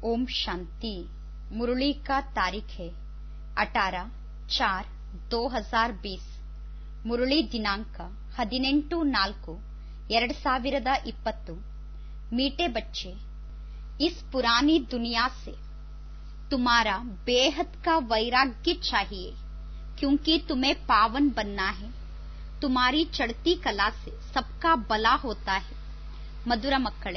ओम शांति मुरली का तारीख है 18 चार 2020 ಮುರಳಿ ದಿನಾಂಕ ಹದಿನೆಂಟು ನಾಲ್ಕು ಎರಡು ಸಾವಿರದ ಇಪ್ಪತ್ತು मीठे बच्चे इस पुरानी दुनिया से तुम्हारा बेहद का वैराग्य चाहिए क्योंकि तुम्हें पावन बनना है तुम्हारी चढ़ती कला से सबका बला होता है ಮಧುರ ಮಕ್ಕಳೇ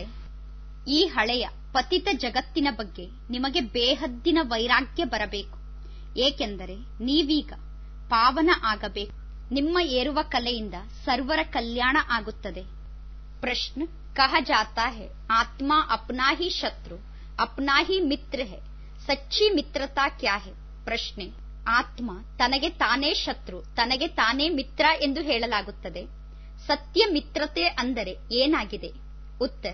ಈ ಹಳೆಯ ಪತಿತ ಜಗತ್ತಿನ ಬಗ್ಗೆ ನಿಮಗೆ ಬೇಹದ್ದಿನ ವೈರಾಗ್ಯ ಬರಬೇಕು ಏಕೆಂದರೆ ನೀವೀಗ ಪಾವನ ಆಗಬೇಕು ನಿಮ್ಮ ಏರುವ ಕಲೆಯಿಂದ ಸರ್ವರ ಕಲ್ಯಾಣ ಆಗುತ್ತದೆ ಪ್ರಶ್ನ ಕಹ ಜಾತಾ है आत्मा अपना ही शत्रु अपना ही मित्र है ಸಚ್ಚಿ ಮಿತ್ರತಾ ಕ್ಯಾ है ಪ್ರಶ್ನೆ ಆತ್ಮ ತನಗೆ ತಾನೇ ಶತ್ರು ತನಗೆ ತಾನೇ ಮಿತ್ರ ಎಂದು ಹೇಳಲಾಗುತ್ತದೆ ಸತ್ಯ ಮಿತ್ರತೆ ಅಂದರೆ ಏನಾಗಿದೆ उत्तर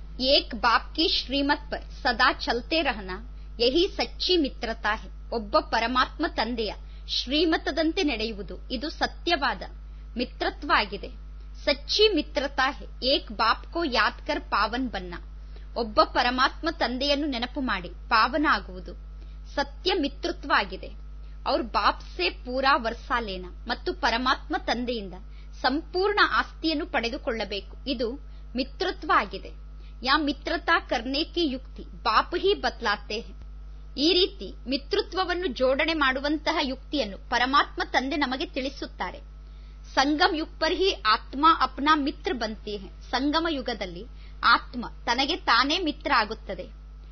एक बाप की श्रीमत पर सदा चलते रहना यही ಸಚ್ಚಿ ಮಿತ್ರತಾ है ಒಬ್ಬ ಪರಮಾತ್ಮ ತಂದೆಯ ಶ್ರೀಮತದಂತೆ ನಡೆಯುವುದು ಇದು ಸತ್ಯವಾದ ಮಿತ್ರತ್ವ ಆಗಿದೆ ಸಚ್ಚಿ ಮಿತ್ರತಾ है ಏಕ್ ಬಾಪ್ ಕೋ ಯಾದ್ ಕರ್ ಪಾವನ್ ಬನ್ನ ಒಬ್ಬ ಪರಮಾತ್ಮ ತಂದೆಯನ್ನು ನೆನಪು ಮಾಡಿ ಪಾವನ ಆಗುವುದು ಸತ್ಯ ಮಿತ್ರತ್ವ ಆಗಿದೆ ಅವ್ರ ಬಾಪ್ ಸೆ ಪೂರಾ ವರ್ಸಾಲೇನ ಮತ್ತು ಪರಮಾತ್ಮ ತಂದೆಯಿಂದ ಸಂಪೂರ್ಣ ಆಸ್ತಿಯನ್ನು ಪಡೆದುಕೊಳ್ಳಬೇಕು ಇದು ಮಿತ್ರತ್ವ ಆಗಿದೆ ಯಾ ಮಿತ್ರತಾ ಕರ್ನೆ ಕಿ ಯುಕ್ತಿ ಬಾಪ್ ಹಿ ಬತ್ಲಾತೆ ಹೇ ಈ ರೀತಿ ಮಿತ್ರತ್ವವನ್ನು ಜೋಡಣೆ ಮಾಡುವಂತಹ ಯುಕ್ತಿಯನ್ನು ಪರಮಾತ್ಮ ತಂದೆ ನಮಗೆ ತಿಳಿಸುತ್ತಾರೆ ಸಂಗಮ ಯುಗ್ ಪರ್ ಹಿ ಆತ್ಮ ಅಪ್ನಾ ಮಿತ್ರ ಬಂತಿ ಹೇ ಸಂಗಮ ಯುಗದಲ್ಲಿ ಆತ್ಮ ತನಗೆ ತಾನೇ ಮಿತ್ರ ಆಗುತ್ತದೆ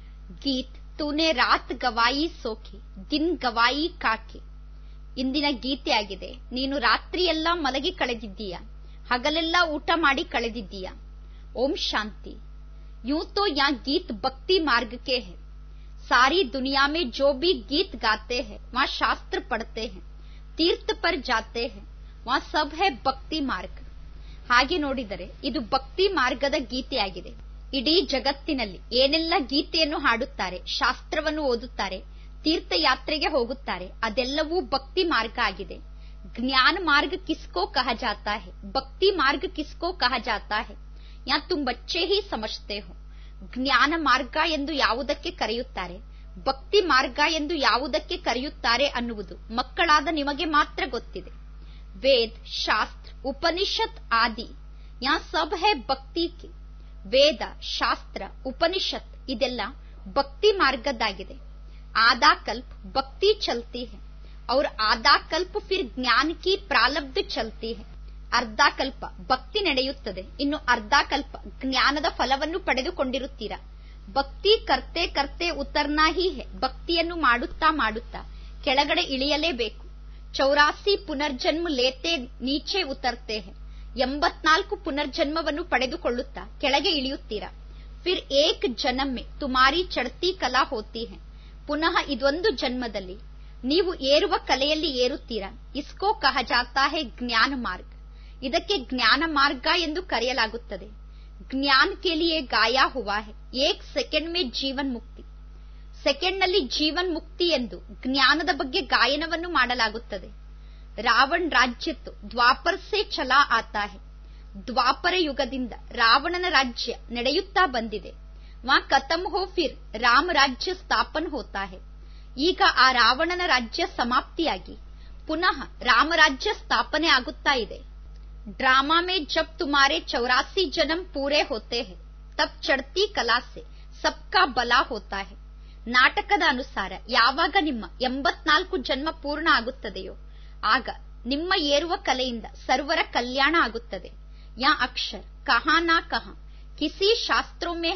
ಗೀತ್ ತೂನೆ ರಾತ್ ಗವಾಯಿ ಸೋಖಿ ದಿನ್ ಗವಾಯಿ ಕಾಕೆ ಇಂದಿನ ಗೀತೆಯಾಗಿದೆ ನೀನು ರಾತ್ರಿಯೆಲ್ಲ ಮಲಗಿ ಕಳೆದಿದ್ದೀಯ ಹಗಲೆಲ್ಲ ಊಟ ಮಾಡಿ ಕಳೆದಿದ್ದೀಯ ओम शांति यूं तो यहाँ गीत भक्ति मार्ग के हैं सारी दुनिया में जो भी गीत गाते हैं वहाँ शास्त्र पढ़ते हैं ತೀರ್ಥ ಪರ್ ಜಾತೆ ಹೇ ವहाँ ಸಬ್ ಹೇ ಭಕ್ತಿ ಮಾರ್ಗ ಹಾಗೆ ನೋಡಿದರೆ ಇದು ಭಕ್ತಿ ಮಾರ್ಗದ ಗೀತೆಯಾಗಿದೆ ಇಡೀ ಜಗತ್ತಿನಲ್ಲಿ ಏನೆಲ್ಲ ಗೀತೆಯನ್ನು ಹಾಡುತ್ತಾರೆ ಶಾಸ್ತ್ರವನ್ನು ಓದುತ್ತಾರೆ ತೀರ್ಥಯಾತ್ರೆಗೆ ಹೋಗುತ್ತಾರೆ ಅದೆಲ್ಲವೂ ಭಕ್ತಿ ಮಾರ್ಗ ಆಗಿದೆ ಜ್ಞಾನ ಮಾರ್ಗ ಕಿಸ್ಕೋ ಕಹ ಜಾತಾ ಹೇ ಭಕ್ತಿ ಮಾರ್ಗ ಕಿಸ್ಕೋ ಕಹ ಜಾತಾ ಹೇ ಯಾ ತುಮ್ ಬಚ್ಚೆ ಹಿ ಸಮಜ್ತೆ ಹೋ ಜ್ಞಾನ ಮಾರ್ಗ ಎಂದು ಯಾವುದಕ್ಕೆ ಕರೆಯುತ್ತಾರೆ ಭಕ್ತಿ ಮಾರ್ಗ ಎಂದು ಯಾವುದಕ್ಕೆ ಕರೆಯುತ್ತಾರೆ ಅನ್ನುವುದು ಮಕ್ಕಳಾದ ನಿಮಗೆ ಮಾತ್ರ ಗೊತ್ತಿದೆ ವೇದ್ ಶಾಸ್ತ್ರ ಉಪನಿಷತ್ ಆದಿ ಯಾ ಸಬ್ ಹೇ ಭಕ್ತಿ ಕೆ ವೇದ ಶಾಸ್ತ್ರ ಉಪನಿಷತ್ ಇದೆಲ್ಲ ಭಕ್ತಿ ಮಾರ್ಗದ್ದಾಗಿದೆ ಆದಾ ಕಲ್ಪ ಭಕ್ತಿ ಚಲ್ತಿ है और आधा कल्प फिर ज्ञान की प्रालब्ध चलती है ಅರ್ಧ ಕಲ್ಪ ಭಕ್ತಿ ನಡೆಯುತ್ತದೆ ಇನ್ನು ಅರ್ಧ ಕಲ್ಪ ಜ್ಞಾನದ ಫಲವನ್ನು ಪಡೆದುಕೊಂಡಿರುತ್ತೀರಾ ಭಕ್ತಿ ಕರ್ತೆ ಕರ್ತೆ ಉತ್ತರ್ನಾ ಹಿ ಹೆ ಭಕ್ತಿಯನ್ನು ಮಾಡುತ್ತಾ ಮಾಡುತ್ತಾ ಕೆಳಗಡೆ ಇಳಿಯಲೇಬೇಕು ಚೌರಾಸಿ ಪುನರ್ಜನ್ಮ ಲೇತೆ ನೀಚೆ ಉತರ್ತೆ ಹೆ ಎಂಬತ್ನಾಲ್ಕು ಪುನರ್ಜನ್ಮವನ್ನು ಪಡೆದುಕೊಳ್ಳುತ್ತಾ ಕೆಳಗೆ ಇಳಿಯುತ್ತೀರಾ ಫಿರ್ ಏಕ್ ಜನಮ್ಮೆ ತುಮಾರಿ ಚಡ್ತಿ ಕಲಾ ಹೋತಿ ಹೆ ಪುನಃ ಇದೊಂದು ಜನ್ಮದಲ್ಲಿ ನೀವು ಏರುವ ಕಲೆಯಲ್ಲಿ ಏರುತ್ತೀರಾ ಇಸ್ಕೋ ಕಹ ಜಾತಾ ಹೇ ಜ್ಞಾನ ಮಾರ್ಗ ಇದಕ್ಕೆ ಜ್ಞಾನ ಮಾರ್ಗ ಎಂದು ಕರೆಯಲಾಗುತ್ತದೆ ಜ್ಞಾನ ಕೆ ಲಿಯೆ ಗಾಯ ಹುವಾ ಹೆ ಏಕ್ ಸೆಕೆಂಡ್ ಮೇ ಜೀವನ್ ಮುಕ್ತಿ ಸೆಕೆಂಡ್ ನಲ್ಲಿ ಜೀವನ್ ಮುಕ್ತಿ ಎಂದು ಜ್ಞಾನದ ಬಗ್ಗೆ ಗಾಯನವನ್ನು ಮಾಡಲಾಗುತ್ತದೆ ರಾವಣ್ ರಾಜ್ಯತ್ತು ದ್ವಾಪರ್ ಸೆ ಚಲಾ ಆತಾ ಹೆ ದ್ವಾಪರ ಯುಗದಿಂದ ರಾವಣನ ರಾಜ್ಯ ನಡೆಯುತ್ತಾ ಬಂದಿದೆ ವಾ ಕತಮ್ ಹೋ ಫಿರ್ ರಾಮ ರಾಜ್ಯ ಸ್ಥಾಪನ್ ಹೋತಾ ಹೆ ಈಗ ಆ ರಾವಣನ ರಾಜ್ಯ ಸಮಾಪ್ತಿಯಾಗಿ ಪುನಃ ರಾಮರಾಜ್ಯ ಸ್ಥಾಪನೆ ಆಗುತ್ತಾ ಇದೆ ड्रामा में जब तुम्हारे चौरासी जन्म पूरे होते हैं तब चढ़ती कला से सबका ಬಲ ಹೋತಾ है ನಾಟಕದ ಅನುಸಾರ ಯಾವಾಗ ನಿಮ್ಮ ಎಂಬತ್ನಾಲ್ಕು ಜನ್ಮ ಪೂರ್ಣ ಆಗುತ್ತದೆಯೋ ಆಗ ನಿಮ್ಮ ಏರುವ ಕಲೆಯಿಂದ ಸರ್ವರ ಕಲ್ಯಾಣ ಆಗುತ್ತದೆ ಯಾ ಅಕ್ಷರ ಕಹಾ ನಾ ಕಹ ಕಿಸಿ ಶಾಸ್ತ್ರೊಮ್ಮೆ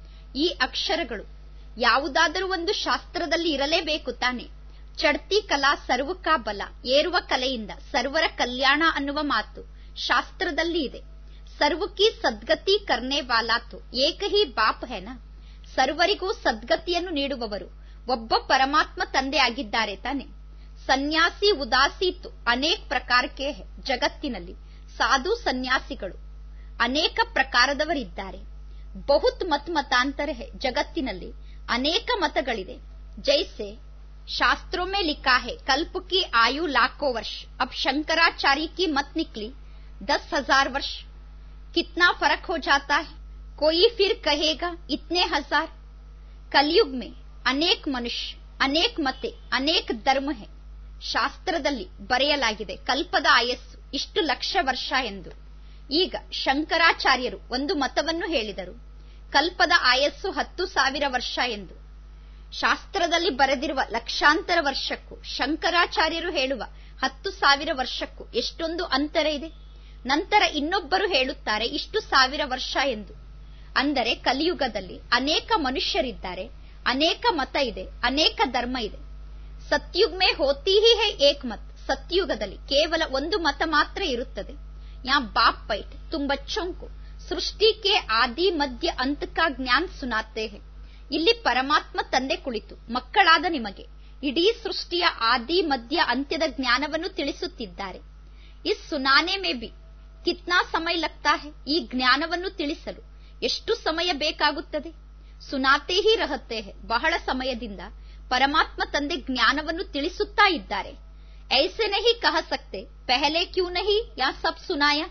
ಈ ಅಕ್ಷರಗಳು ಯಾವುದಾದರೂ ಒಂದು ಶಾಸ್ತ್ರದಲ್ಲಿ ಇರಲೇಬೇಕು ತಾನೆ ಚಡ್ತಿ ಕಲಾ ಸರ್ವಕಾ ಬಲ ಏರುವ ಕಲೆಯಿಂದ ಸರ್ವರ ಕಲ್ಯಾಣ ಅನ್ನುವ ಮಾತು ಶಾಸ್ತ್ರದಲ್ಲಿ ಇದೆ ಸರ್ವಕಿ ಸದ್ಗತಿ ಕರ್ನೆ ವಾಲಾತು ಏಕ ಹಿ ಬಾಪ್ ಹೆನ ಸರ್ವರಿಗೂ ಸದ್ಗತಿಯನ್ನು ನೀಡುವವರು ಒಬ್ಬ ಪರಮಾತ್ಮ ತಂದೆ ಆಗಿದ್ದಾರೆ ತಾನೆ ಸನ್ಯಾಸಿ ಉದಾಸೀತು ಅನೇಕ ಪ್ರಕಾರಕ್ಕೆ ಜಗತ್ತಿನಲ್ಲಿ ಸಾಧು ಸನ್ಯಾಸಿಗಳು ಅನೇಕ ಪ್ರಕಾರದವರಿದ್ದಾರೆ ಬಹುತ್ ಮತ್ ಮತಾಂತರ ಹೆ ಜಗತ್ತಿನಲ್ಲಿ ಅನೇಕ ಮತಗಳಿದೆ ಜೈಸೆ शास्त्रों में लिखा है कल्प की आयु लाखों वर्ष अब शंकराचार्य की मत निकली दस हजार वर्ष कितना फर्क हो जाता है कोई फिर कहेगा इतने हजार कलयुग में ಅನೇಕ ಮನುಷ್ಯ ಅನೇಕ ಮತೆ ಅನೇಕ ಧರ್ಮ ಹೇ ಶಾಸ್ತ್ರದಲ್ಲಿ ಬರೆಯಲಾಗಿದೆ ಕಲ್ಪದ ಆಯಸ್ಸು ಇಷ್ಟು ಲಕ್ಷ ವರ್ಷ ಎಂದು ಈಗ ಶಂಕರಾಚಾರ್ಯರು ಒಂದು ಮತವನ್ನು ಹೇಳಿದರು ಕಲ್ಪದ ಆಯಸ್ಸು ಹತ್ತು ಸಾವಿರ ವರ್ಷ ಎಂದು ಶಾಸ್ತ್ರದಲ್ಲಿ ಬರೆದಿರುವ ಲಕ್ಷಾಂತರ ವರ್ಷಕ್ಕೂ ಶಂಕರಾಚಾರ್ಯರು ಹೇಳುವ ಹತ್ತು ಸಾವಿರ ವರ್ಷಕ್ಕೂ ಎಷ್ಟೊಂದು ಅಂತರ ಇದೆ ನಂತರ ಇನ್ನೊಬ್ಬರು ಹೇಳುತ್ತಾರೆ ಇಷ್ಟು ಸಾವಿರ ವರ್ಷ ಎಂದು ಅಂದರೆ ಕಲಿಯುಗದಲ್ಲಿ ಅನೇಕ ಮನುಷ್ಯರಿದ್ದಾರೆ ಅನೇಕ ಮತ ಇದೆ ಅನೇಕ ಧರ್ಮ ಇದೆ ಸತ್ಯುಗ್ ಮೇ ಹೋತಿ ಹಿ ಹೇ ಏಕ್ ಮತ್ ಸತ್ಯುಗದಲ್ಲಿ ಕೇವಲ ಒಂದು ಮತ ಮಾತ್ರ ಇರುತ್ತದೆ ಯಾ ಬಾಪ್ ಪೈಟ್ ತುಂ ಬಚ್ಚೋं को ಸೃಷ್ಟಿ ಕೆ ಆದಿ ಮಧ್ಯ ಅಂತ್ ಕಾ ಜ್ಞಾನ್ ಸುನಾತೆ ಹೇ ಇಲ್ಲಿ ಪರಮಾತ್ಮ ತಂದೆ ಕುಳಿತು ಮಕ್ಕಳಾದ ನಿಮಗೆ ಇಡೀ ಸೃಷ್ಟಿಯ ಆದಿ ಮಧ್ಯ ಅಂತ್ಯದ ಜ್ಞಾನವನ್ನು ತಿಳಿಸುತ್ತಿದ್ದಾರೆ ಇಸ್ ಸುನಾನೆ ಮೇ ಬಿ ಕಿತ್ನಾ ಸಮಯ ಲಗ್ತಾ ಹೇ ಈ ಜ್ಞಾನವನ್ನು ತಿಳಿಸಲು ಎಷ್ಟು ಸಮಯ ಬೇಕಾಗುತ್ತದೆ ಸುನಾತೆ ಹಿ ರಹತೆ ಹೇ ಬಹಳ ಸಮಯದಿಂದ ಪರಮಾತ್ಮ ತಂದೆ ಜ್ಞಾನವನ್ನು ತಿಳಿಸುತ್ತಾ ಇದ್ದಾರೆ ಐಸೆ ನಹಿ ಕಹ ಸಕ್ತೆ ಪೆಹಲೆ ಕ್ಯೂ ನಹಿ ಯಾ ಸಬ್ ಸುನಾಯ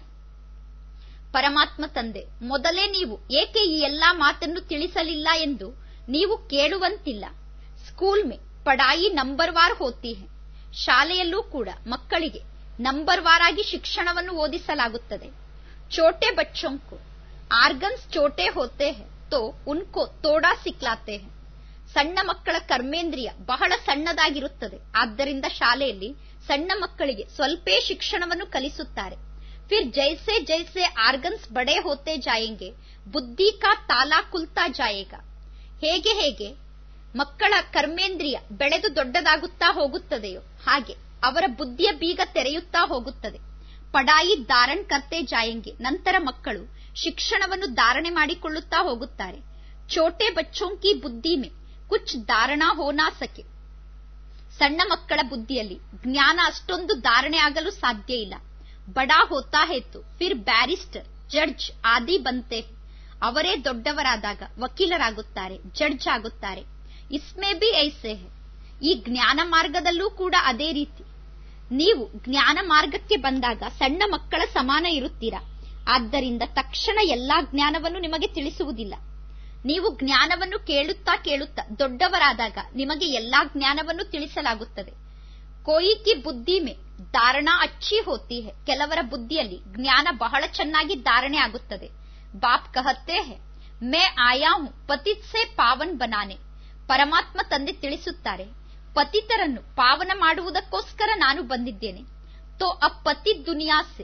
ಪರಮಾತ್ಮ ತಂದೆ ಮೊದಲೇ ನೀವು ಏಕೆ ಈ ಎಲ್ಲಾ ಮಾತನ್ನು ತಿಳಿಸಲಿಲ್ಲ ಎಂದು ನೀವು ಕೇಳುವಂತಿಲ್ಲ ಸ್ಕೂಲ್ ಮೇ ಪಡಾಯಿ ನಂಬರ್ ವಾರ್ ಹೋತಿ ಹೇ ಶಾಲೆಯಲ್ಲೂ ಕೂಡ ಮಕ್ಕಳಿಗೆ ನಂಬರ್ ವಾರ್ ಆಗಿ ಶಿಕ್ಷಣವನ್ನು ಓದಿಸಲಾಗುತ್ತದೆ ಚೋಟೆ ಬಚ್ಚೋಂಕು ಆರ್ಗನ್ಸ್ ಚೋಟೆ ಹೋತೆ ಹೇ ತೋ ಉನ್ಕೋ ತೋಡಾ ಸಿಕ್ಲಾತೆ ಹೇ ಸಣ್ಣ ಮಕ್ಕಳ ಕರ್ಮೇಂದ್ರಿಯ ಬಹಳ ಸಣ್ಣದಾಗಿರುತ್ತದೆ ಆದ್ದರಿಂದ ಶಾಲೆಯಲ್ಲಿ ಸಣ್ಣ ಮಕ್ಕಳಿಗೆ ಸ್ವಲ್ಪೇ ಶಿಕ್ಷಣವನ್ನು ಕಲಿಸುತ್ತಾರೆ ಫಿರ್ ಜೈಸೆ ಜೈಸೆ ಆರ್ಗನ್ಸ್ ಬಡೆ ಹೋತೆ ಜಾಯೆಂಗೆ ಬುದ್ಧಿ ಕಾ ತಾಲಾ ಕುಲ್ತಾ ಜಾಯೇಗಾ ಹೇಗೆ ಹೇಗೆ ಮಕ್ಕಳ ಕರ್ಮೇಂದ್ರಿಯ ಬೆಳೆದು ದೊಡ್ಡದಾಗುತ್ತಾ ಹೋಗುತ್ತದೆಯೋ ಹಾಗೆ ಅವರ ಬುದ್ಧಿಯ ಬೀಗ ತೆರೆಯುತ್ತಾ ಹೋಗುತ್ತದೆ ಪಡಾಯಿ ಧಾರಣ್ ಕರ್ತೆ ಜಾಯೆಂಗೆ ನಂತರ ಮಕ್ಕಳು ಶಿಕ್ಷಣವನ್ನು ಧಾರಣೆ ಮಾಡಿಕೊಳ್ಳುತ್ತಾ ಹೋಗುತ್ತಾರೆ ಚೋಟೆ ಬಚ್ಚೋಂ ಕಿ ಬುದ್ಧಿ ಮೇ ಕುಚ್ ಧಾರಣಾ ಹೋನಾ ಸಕೆ ಸಣ್ಣ ಮಕ್ಕಳ ಬುದ್ಧಿಯಲ್ಲಿ ಜ್ಞಾನ ಅಷ್ಟೊಂದು ಧಾರಣೆ ಆಗಲು ಸಾಧ್ಯ ಇಲ್ಲ ಬಡಾ ಹೋತಾ ಹೇತು ಫಿರ್ ಬ್ಯಾರಿಸ್ಟರ್ ಜಡ್ಜ್ ಆದಿ ಬಂತೆ ಅವರೇ ದೊಡ್ಡವರಾದಾಗ ವಕೀಲರಾಗುತ್ತಾರೆ ಜಡ್ಜ್ ಆಗುತ್ತಾರೆ ಇಸ್ಮೇ ಬಿ ಐಸೆ ಹೇ ಈ ಜ್ಞಾನ ಮಾರ್ಗದಲ್ಲೂ ಕೂಡ ಅದೇ ರೀತಿ ನೀವು ಜ್ಞಾನ ಮಾರ್ಗಕ್ಕೆ ಬಂದಾಗ ಸಣ್ಣ ಮಕ್ಕಳ ಸಮಾನ ಇರುತ್ತೀರಾ ಆದ್ದರಿಂದ ತಕ್ಷಣ ಎಲ್ಲಾ ಜ್ಞಾನವನ್ನು ನಿಮಗೆ ತಿಳಿಸುವುದಿಲ್ಲ ನೀವು ಜ್ಞಾನವನ್ನು ಕೇಳುತ್ತಾ ಕೇಳುತ್ತಾ ದೊಡ್ಡವರಾದಾಗ ನಿಮಗೆ ಎಲ್ಲಾ ಜ್ಞಾನವನ್ನು ತಿಳಿಸಲಾಗುತ್ತದೆ ಕೋಯಿ ಕಿ ಬುದ್ಧಿ ಮೇ ಧಾರಣಾ ಅಚ್ಚಿ ಹೋತಿ ಹೇ ಕೆಲವರ ಬುದ್ಧಿಯಲ್ಲಿ ಜ್ಞಾನ ಬಹಳ ಚೆನ್ನಾಗಿ ಧಾರಣೆ ಆಗುತ್ತದೆ ಬಾಪ್ ಕಹತ್ತೆ ಹೇ ಮೇ ಆಯಾ ಹೂಂ ಪತಿತ್ ಸೆ ಪಾವನ್ ಬನಾನೆ ಪರಮಾತ್ಮ ತಂದೆ ತಿಳಿಸುತ್ತಾರೆ ಪತಿತರನ್ನು ಪಾವನ ಮಾಡುವುದಕ್ಕೋಸ್ಕರ ನಾನು ಬಂದಿದ್ದೇನೆ ತೋ ಅಬ್ ಪತಿ ದುನಿಯಾ ಸೆ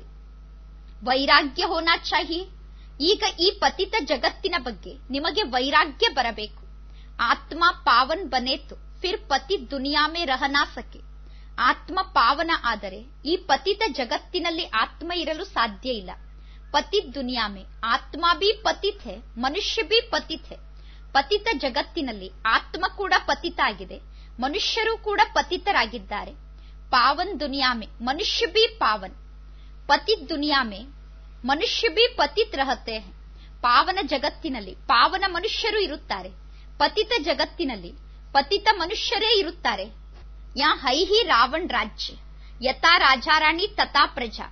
ವೈರಾಗ್ಯ ಹೋನಾ ಚಾಹಿಯೇ ಈಗ ಈ ಪತಿತ ಜಗತ್ತಿನ ಬಗ್ಗೆ ನಿಮಗೆ ವೈರಾಗ್ಯ ಬರಬೇಕು ಆತ್ಮ ಪಾವನ್ ಬನೇತು ಫಿರ್ ಪತಿ ದುನಿಯಾ ಮೇ ರಹನಾ ಸಕೆ ಆತ್ಮ ಪಾವನ ಆದರೆ ಈ ಪತಿತ ಜಗತ್ತಿನಲ್ಲಿ ಆತ್ಮ ಇರಲು ಸಾಧ್ಯ ಇಲ್ಲ ಪತಿತ್ ದುನಿಯಾ ಮೇ ಆತ್ಮ ಬಿ ಪತಿತ್ ಹೇ ಮನುಷ್ಯ ಬಿ ಪತಿತ್ ಹೇ ಪತಿತ ಜಗತ್ತಿನಲ್ಲಿ ಆತ್ಮ ಕೂಡ ಪತಿತ ಆಗಿದೆ ಮನುಷ್ಯರು ಕೂಡ ಪತಿತರಾಗಿದ್ದಾರೆ ಪಾವನ್ ದುನಿಯಾ ಮೇ ಮನುಷ್ಯ ಬಿ ಪಾವನ್ ಪತಿತ್ ದುನಿಯಾ ಮೇ ಮನುಷ್ಯ ಬಿ ಪತಿತ್ ರಹತೆ ಪಾವನ ಜಗತ್ತಿನಲ್ಲಿ ಪಾವನ ಮನುಷ್ಯರು ಇರುತ್ತಾರೆ ಪತಿತ ಜಗತ್ತಿನಲ್ಲಿ ಪತಿತ ಮನುಷ್ಯರೇ ಇರುತ್ತಾರೆ ಯಾ ಹೈಹಿ ರಾವಣ್ ರಾಜ್ಯ ಯಥಾ ರಾಜಾರಾಣಿ ತಥಾ ಪ್ರಜಾ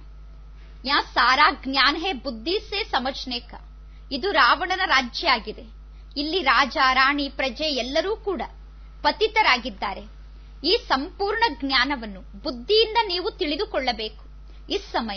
ಯಾ ಸಾರಾ ಜ್ಞಾನ ಹೇ ಬುದ್ಧಿ ಸೇ ಸಮಜ್ನೆ ಕಾ ಇದು ರಾವಣನ ರಾಜ್ಯ ಆಗಿದೆ ಇಲ್ಲಿ ರಾಜ ರಾಣಿ ಪ್ರಜೆ ಎಲ್ಲರೂ ಕೂಡ ಪತಿತರಾಗಿದ್ದಾರೆ ಈ ಸಂಪೂರ್ಣ ಜ್ಞಾನವನ್ನು ಬುದ್ಧಿಯಿಂದ ನೀವು ತಿಳಿದುಕೊಳ್ಳಬೇಕು ಈ ಸಮಯ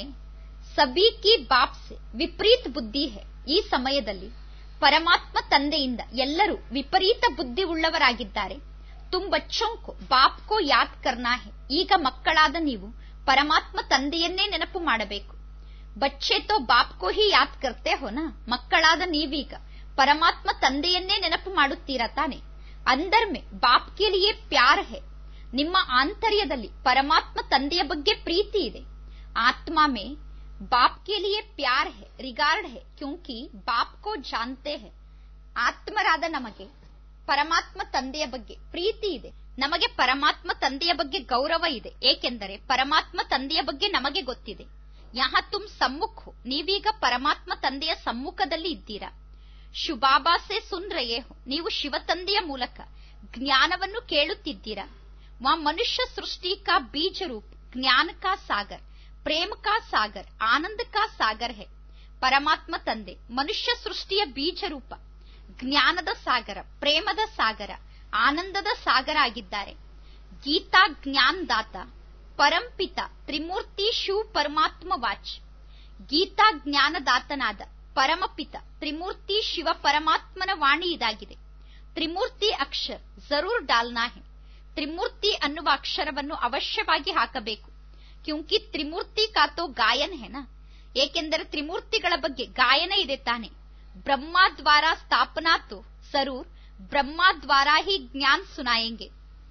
ಸಬಿ ಕಿ ಬಾಪ್ ಸೆ ವಿಪರೀತ ಬುದ್ಧಿ ಹೇ ಈ ಸಮಯದಲ್ಲಿ ಪರಮಾತ್ಮ ತಂದೆಯಿಂದ ಎಲ್ಲರೂ ವಿಪರೀತ ಬುದ್ಧಿ ಉಳ್ಳವರಾಗಿದ್ದಾರೆ ತುಂ ಬಚ್ಚೋಂ ಕೋ ಬಾಪ್ ಕೋ ಯಾದ್ ಕರ್ನಾ ಹೇ ಈಗ ಮಕ್ಕಳಾದ ನೀವು ಪರಮಾತ್ಮ ತಂದೆಯನ್ನೇ ನೆನಪು ಮಾಡಬೇಕು ಬಚ್ಚೆ ತೋ ಬಾಪ್ ಕೋ ಹಿ ಯಾದ್ ಕರ್ತೆ ಹೋನಾ ಮಕ್ಕಳಾದ ನೀವೀಗ ಪರಮಾತ್ಮ ತಂದೆಯನ್ನೇ ನೆನಪು ಮಾಡುತ್ತೀರಾ ತಾನೆ ಅಂದರ್ ಮೇ ಬಾಪ್ ಕೆ ಲಿಯೇ ಪ್ಯಾರ್ ಹೇ ನಿಮ್ಮ ಆಂತರ್ಯದಲ್ಲಿ ಪರಮಾತ್ಮ ತಂದೆಯ ಬಗ್ಗೆ ಪ್ರೀತಿ ಇದೆ ಆತ್ಮ ಮೇ ಬಾಪ್ ಕೆ ಲಿಯೇ ಪ್ಯಾರ್ ಹೇ ರಿಗಾರ್ಡ್ ಹೇ ಕ್ಯೂಂಕಿ ಬಾಪ್ ಕೋ ಜಾನ್ತೆ ಹೇ ಆತ್ಮರಾದ ನಮಗೆ ಪರಮಾತ್ಮ ತಂದೆಯ ಬಗ್ಗೆ ಪ್ರೀತಿ ಇದೆ ನಮಗೆ ಪರಮಾತ್ಮ ತಂದೆಯ ಬಗ್ಗೆ ಗೌರವ ಇದೆ ಏಕೆಂದರೆ ಪರಮಾತ್ಮ ತಂದೆಯ ಬಗ್ಗೆ ನಮಗೆ ಗೊತ್ತಿದೆ ಯಹ ತುಮ್ ಸಮ್ಮುಖ ಹೋ ನೀವೀಗ ಪರಮಾತ್ಮ ತಂದೆಯ ಸಮ್ಮುಖದಲ್ಲಿ ಇದ್ದೀರಾ ಶುಬಾಬಾ ಸೆ ಸುನ್ ರಯೇ ಹೋ ನೀವು ಶಿವತಂದೆಯ ಮೂಲಕ ಜ್ಞಾನವನ್ನು ಕೇಳುತ್ತಿದ್ದೀರಾ ವಾ ಮನುಷ್ಯ ಸೃಷ್ಟಿ ಕಾ ಬೀಜ ರೂಪ ಜ್ಞಾನ ಕಾ ಸಾಗರ್ ಪ್ರೇಮ ಕಾ ಸಾಗರ್ ಆನಂದ ಕಾ ಸಾಗರ್ ಹೇ ಪರಮಾತ್ಮ ತಂದೆ ಮನುಷ್ಯ ಸೃಷ್ಟಿಯ ಬೀಜ ರೂಪ ಜ್ಞಾನದ ಸಾಗರ ಪ್ರೇಮದ ಸಾಗರ ಆನಂದದ ಸಾಗರ ಆಗಿದ್ದಾರೆ ಗೀತಾ ಜ್ಞಾನ್ ದಾತ ಪರಂಪಿತ ತ್ರಿಮೂರ್ತಿ ಶಿವ್ ಪರಮಾತ್ಮ ವಾಚ್ ಗೀತಾ ಜ್ಞಾನದಾತನಾದ ಪರಮಪಿತ ತ್ರಿಮೂರ್ತಿ ಶಿವ ಪರಮಾತ್ಮನ ವಾಣಿ ಇದಾಗಿದೆ ತ್ರಿಮೂರ್ತಿ ಅಕ್ಷರ ಜರೂರ್ ಡಾಲ್ನಾ ಹೆ ತ್ರಿಮೂರ್ತಿ ಅನ್ನುವ ಅಕ್ಷರವನ್ನು ಅವಶ್ಯವಾಗಿ ಹಾಕಬೇಕು ಕ್ಯೂಂಕಿ ತ್ರಿಮೂರ್ತಿ ಕಾತೋ ಗಾಯನ್ ಹೆನ ಏಕೆಂದರೆ ತ್ರಿಮೂರ್ತಿಗಳ ಬಗ್ಗೆ ಗಾಯನ ಇದೆ ತಾನೆ ಬ್ರಹ್ಮ ದ್ವಾರ ಸ್ಥಾಪನಾತು ಸರೂರ್ ಬ್ರಹ್ಮ ದ್ವಾರ ಹಿ ಜ್ಞಾನ್ ಸುನಾಯಂಗೆ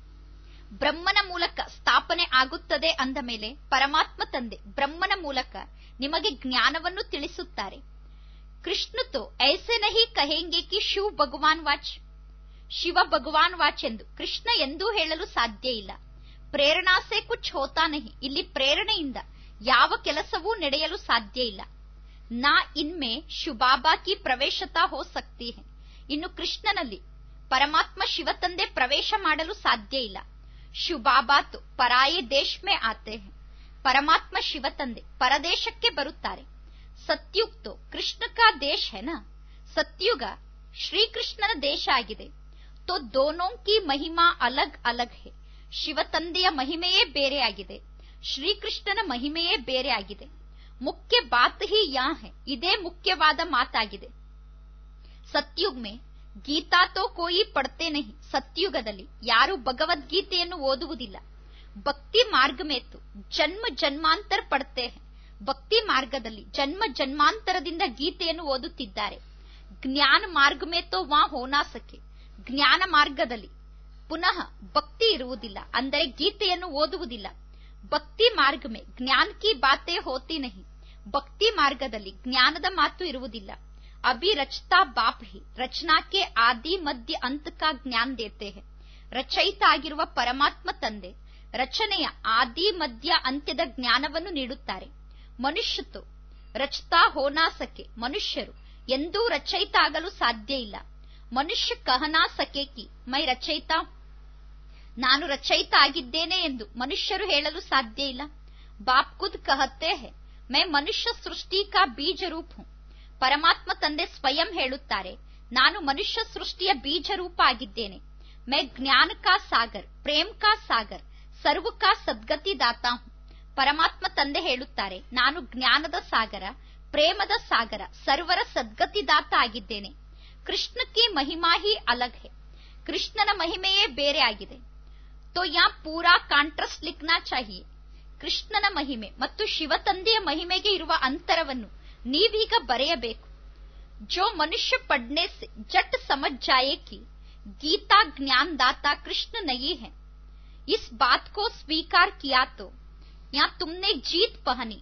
ಬ್ರಹ್ಮನ ಮೂಲಕ ಸ್ಥಾಪನೆ ಆಗುತ್ತದೆ ಅಂದ ಮೇಲೆ ಪರಮಾತ್ಮ ತಂದೆ ಬ್ರಹ್ಮನ ಮೂಲಕ ನಿಮಗೆ ಜ್ಞಾನವನ್ನು ತಿಳಿಸುತ್ತಾರೆ ಕೃಷ್ಣ ತೋ ಐಸೆ ನಹಿ ಕಹೆಂಗೆ ಕಿ ಶಿವ್ ಭಗವಾನ್ ವಾಚ್ ಶಿವ ಭಗವಾನ್ ವಾಚ್ ಎಂದು ಕೃಷ್ಣ ಎಂದೂ ಹೇಳಲು ಸಾಧ್ಯ ಇಲ್ಲ ಪ್ರೇರಣಾಸೆ ಕುಚ್ ಹೋತಾ ನಹಿ ಇಲ್ಲಿ ಪ್ರೇರಣೆಯಿಂದ ಯಾವ ಕೆಲಸವೂ ನಡೆಯಲು ಸಾಧ್ಯ ಇಲ್ಲ ನಾ ಇನ್ಮೆ ಶುಬಾಬಾ ಕಿ ಪ್ರವೇಶತಾ ಹೋ ಸಕ್ತಿ ಹೆ ಇನ್ನು ಕೃಷ್ಣನಲ್ಲಿ ಪರಮಾತ್ಮ ಶಿವತಂದೆ ಪ್ರವೇಶ ಮಾಡಲು ಸಾಧ್ಯ ಇಲ್ಲ ಶುಬಾಬಾ ತು ಪರಾಯೇ ದೇಶ್ ಮೇ ಆತೆ ಹೆ ಪರಮಾತ್ಮ ಶಿವತಂದೆ ಪರದೇಶಕ್ಕೆ ಬರುತ್ತಾರೆ ಸತ್ಯುಗ್ ತೋ ಕೃಷ್ಣ ಕಾ ದೇಶ್ ಹೆನ ಸತ್ಯುಗ ಶ್ರೀಕೃಷ್ಣನ ದೇಶ ಆಗಿದೆ ತೋ ದೋನೋ ಕಿ ಮಹಿಮಾ ಅಲಗ್ ಅಲಗ್ ಹೆ ಶಿವತಂದೆಯ ಮಹಿಮೆಯೇ ಬೇರೆ ಆಗಿದೆ ಶ್ರೀಕೃಷ್ಣನ ಮಹಿಮೆಯೇ ಬೇರೆ ಆಗಿದೆ ಮುಖ್ಯ ಬಾತ್ ಹಿ ಯಾ ಹೆ ಇದೇ ಮುಖ್ಯವಾದ ಮಾತಾಗಿದೆ ಸತ್ಯುಗ್ ಮೇ ಗೀತಾ ತೋ ಕೋಯಿ ಪಡ್ತೆ ನಹಿ ಸತ್ಯುಗದಲ್ಲಿ ಯಾರು ಭಗವದ್ಗೀತೆಯನ್ನು ಓದುವುದಿಲ್ಲ ಭಕ್ತಿ ಮಾರ್ಗ ಮೇತು ಜನ್ಮ ಜನ್ಮಾಂತರ ಪಡ್ತೆ ಹೆ ಭಕ್ತಿ ಮಾರ್ಗದಲ್ಲಿ ಜನ್ಮ ಜನ್ಮಾಂತರದಿಂದ ಗೀತೆಯನ್ನು ಓದುತ್ತಿದ್ದಾರೆ ಜ್ಞಾನ ಮಾರ್ಗ ಮೇತೋ ವಾ ಹೋನಾ ಸಕೆ ಜ್ಞಾನ ಮಾರ್ಗದಲ್ಲಿ ಪುನಃ ಭಕ್ತಿ ಇರುವುದಿಲ್ಲ ಅಂದರೆ ಗೀತೆಯನ್ನು ಓದುವುದಿಲ್ಲ ಭಕ್ತಿ ಮಾರ್ಗ ಮೇ ಜ್ಞಾನ ಕಿ ಬಾತೆ ಹೋತಿ ನಹಿ ಭಕ್ತಿ ಮಾರ್ಗದಲ್ಲಿ ಜ್ಞಾನದ ಮಾತು ಇರುವುದಿಲ್ಲ ಅಭಿ ರಚತಾ ಬಾಪ್ ಹಿ ರಚನಾಕ್ಕೆ ಆದಿ ಮಧ್ಯ ಅಂತ ಕಾ ಜ್ಞಾನ ದೇತೆ ಹೆ ರಚಯಿತ ಆಗಿರುವ ಪರಮಾತ್ಮ ತಂದೆ ರಚನೆಯ ಆದಿ ಮಧ್ಯ ಅಂತ್ಯದ ಜ್ಞಾನವನ್ನು ನೀಡುತ್ತಾರೆ ಮನುಷ್ಯತು ರಚತಾ ಹೋನಾ ಸಕೆ ಮನುಷ್ಯರು ಎಂದೂ ರಚಯಿತ ಆಗಲು ಸಾಧ್ಯ ಇಲ್ಲ ಮನುಷ್ಯ ಕಹನಾ ಸಕೆ ಕಿ ಮೈ ರಚಯಿತ ನಾನು ರಚಯಿತ ಆಗಿದ್ದೇನೆ ಎಂದು ಮನುಷ್ಯರು ಹೇಳಲು ಸಾಧ್ಯ ಇಲ್ಲ ಬಾಪ್ ಖುದ್ ಕಹತ್ತೆ ಹೆ ಮೈ ಮನುಷ್ಯ ಸೃಷ್ಟಿ ಕಾ ಬೀಜ ರೂಪ ಹೂಂ ಪರಮಾತ್ಮ ತಂದೆ ಸ್ವಯಂ ಹೇಳುತ್ತಾರೆ ನಾನು ಮನುಷ್ಯ ಸೃಷ್ಟಿಯ ಬೀಜ ರೂಪ ಆಗಿದ್ದೇನೆ ಮೈ ಜ್ಞಾನ ಕಾ ಸಾಗರ್ ಪ್ರೇಮ್ ಕಾ ಸಾಗರ್ ಸರ್ವ ಕಾ ಸದ್ಗತಿ ದಾತಾ ಹೂಂ ಪರಮಾತ್ಮ ತಂದೆ ಹೇಳುತ್ತಾರೆ ನಾನು ಜ್ಞಾನದ ಸಾಗರ ಪ್ರೇಮದ ಸಾಗರ ಸರ್ವರ ಸದ್ಗತಿದಾತ ಆಗಿದ್ದೇನೆ ಕೃಷ್ಣ ಕಿ ಮಹಿಮಾ ಹಿ ಅಲಗ್ ಹೆ ಕೃಷ್ಣನ ಮಹಿಮೆಯೇ ಬೇರೆ ಆಗಿದೆ ತೋ ಯಾ ಪೂರಾ ಕಾಂಟ್ರಾಸ್ಟ್ ಲಿಖ್ನಾ ಚಾಹಿಯೆ ಕೃಷ್ಣನ ಮಹಿಮೆ ಮತ್ತು ಶಿವತಂದೆಯ ಮಹಿಮೆಗೆ ಇರುವ ಅಂತರವನ್ನು ನೀವೀಗ ಬರೆಯಬೇಕು ಜೋ ಮನುಷ್ಯ ಪಡ್ನೆ ಸೆ ಜಟ್ ಸಮಜ್ ಜಾಯೆ ಕಿ ಗೀತಾ ಜ್ಞಾನ್ ದಾತಾ ಕೃಷ್ಣ ನಯಿ ಹೆ ಇಸ್ ಬಾತ್ ಕೋ ಸ್ವೀಕಾರ ಕಿಯಾ ತೋ ಯಾ ತುಮ್ನೆ ಜೀತ್ ಪಹನಿ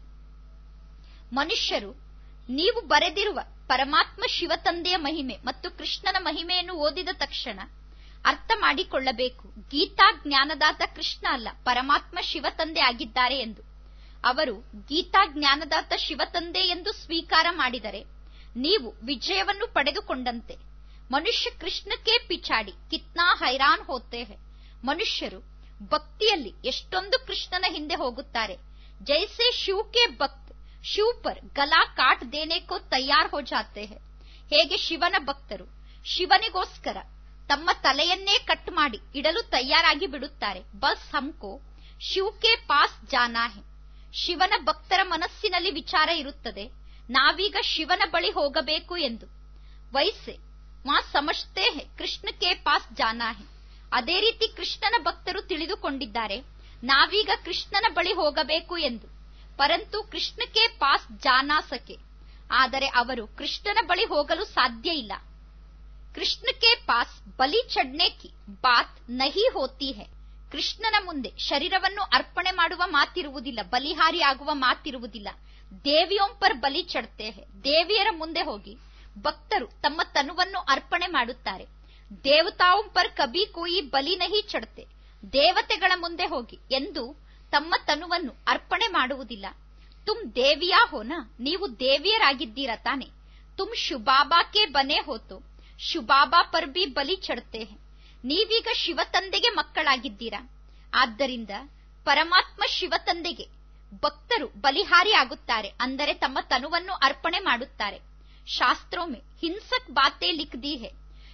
ಮನುಷ್ಯರು ನೀವು ಬರೆದಿರುವ ಪರಮಾತ್ಮ ಶಿವತಂದೆಯ ಮಹಿಮೆ ಮತ್ತು ಕೃಷ್ಣನ ಮಹಿಮೆಯನ್ನು ಓದಿದ ತಕ್ಷಣ ಅರ್ಥ ಮಾಡಿಕೊಳ್ಳಬೇಕು ಗೀತಾ ಜ್ಞಾನದಾತ ಕೃಷ್ಣ ಅಲ್ಲ ಪರಮಾತ್ಮ ಶಿವತಂದೆ ಆಗಿದ್ದಾರೆ ಎಂದು ಅವರು ಗೀತಾ ಜ್ಞಾನದಾತ ಶಿವತಂದೆ ಎಂದು ಸ್ವೀಕಾರ ಮಾಡಿದರೆ ನೀವು ವಿಜಯವನ್ನು ಪಡೆದುಕೊಂಡಂತೆ ಮನುಷ್ಯ ಕೃಷ್ಣಕ್ಕೆ ಪಿಚಾಡಿ ಕಿತ್ನಾ ಹೈರಾನ್ ಹೋತೆ ಹೆ ಮನುಷ್ಯರು ಭಕ್ತಿಯಲ್ಲಿ ಎಷ್ಟೊಂದು ಕೃಷ್ಣನ ಹಿಂದೆ ಹೋಗುತ್ತಾರೆ ಜೈಸೆ ಶಿವ್ ಕೆ ಭಕ್ತ ಶಿವ್ ಪರ್ ಗಲಾ ಕಾಟ್ ದೇನೆ ಕೋ ತಯಾರ್ ಹೋ ಜಾತೆ ಹೆ ಹೇಗೆ ಶಿವನ ಭಕ್ತರು ಶಿವನಿಗೋಸ್ಕರ ತಮ್ಮ ತಲೆಯನ್ನೇ ಕಟ್ ಮಾಡಿ ಇಡಲು ತಯಾರಾಗಿ ಬಿಡುತ್ತಾರೆ ಬಸ್ ಹಮ್ಕೋ ಶಿವ್ ಕೆ ಪಾಸ್ ಜಾನಾ ಹೆ ಶಿವನ ಭಕ್ತರ ಮನಸ್ಸಿನಲ್ಲಿ ವಿಚಾರ ಇರುತ್ತದೆ ನಾವೀಗ ಶಿವನ ಬಳಿ ಹೋಗಬೇಕು ಎಂದು ವೈಸೆ ಮಾ ಸಮಜ್ತೆ ಹೆ ಕೃಷ್ಣ ಕೆ ಪಾಸ್ ಜಾನಾ ಹೆ ಅದೇ ರೀತಿ ಕೃಷ್ಣನ ಭಕ್ತರು ತಿಳಿದುಕೊಂಡಿದ್ದಾರೆ ನಾವೀಗ ಕೃಷ್ಣನ ಬಳಿ ಹೋಗಬೇಕು ಎಂದು ಪರಂತು ಕೃಷ್ಣಕ್ಕೆ ಪಾಸ್ ಜಾನಾ ಸಕೆ ಆದರೆ ಅವರು ಕೃಷ್ಣನ ಬಳಿ ಹೋಗಲು ಸಾಧ್ಯ ಇಲ್ಲ ಕೃಷ್ಣಕ್ಕೆ ಪಾಸ್ ಬಲಿ ಚಡ್ನೆ ಕಿ ಬಾತ್ ನಹಿ ಹೋತಿ ಹೆ ಕೃಷ್ಣನ ಮುಂದೆ ಶರೀರವನ್ನು ಅರ್ಪಣೆ ಮಾಡುವ ಮಾತಿರುವುದಿಲ್ಲ ಬಲಿಹಾರಿ ಆಗುವ ಮಾತಿರುವುದಿಲ್ಲ ದೇವಿಯೋಂ ಪರ್ ಬಲಿ ಚಡ್ತೆ ಹೆ ದೇವಿಯರ ಮುಂದೆ ಹೋಗಿ ಭಕ್ತರು ತಮ್ಮ ತನುವನ್ನು ಅರ್ಪಣೆ ಮಾಡುತ್ತಾರೆ ದೇವತಾಂ ಪರ್ ಕಬಿ ಕೋಯಿ ಬಲಿ ನಹಿ ಚಡ್ತೆ ದೇವತೆಗಳ ಮುಂದೆ ಹೋಗಿ ಎಂದು ತಮ್ಮ ತನುವನ್ನು ಅರ್ಪಣೆ ಮಾಡುವುದಿಲ್ಲ ತುಮ್ ದೇವಿಯಾ ಹೋನ ನೀವು ದೇವಿಯರಾಗಿದ್ದೀರ ತಾನೆ ತುಮ್ ಶುಬಾಬಾಕೆ ಬನೆ ಹೋತು ಶುಬಾಬಾ ಪರ್ ಬಿ ಬಲಿ ಚಡ್ತೆ ಹೆ ನೀವೀಗ ಶಿವತಂದೆಗೆ ಮಕ್ಕಳಾಗಿದ್ದೀರಾ ಆದ್ದರಿಂದ ಪರಮಾತ್ಮ ಶಿವತಂದೆಗೆ ಭಕ್ತರು ಬಲಿಹಾರಿ ಆಗುತ್ತಾರೆ ಅಂದರೆ ತಮ್ಮ ತನುವನ್ನು ಅರ್ಪಣೆ ಮಾಡುತ್ತಾರೆ ಶಾಸ್ತ್ರೋ ಮೇ ಹಿಂಸಕ್ ಬಾತೆ ಲಿಖ್ ದಿ ಹೆ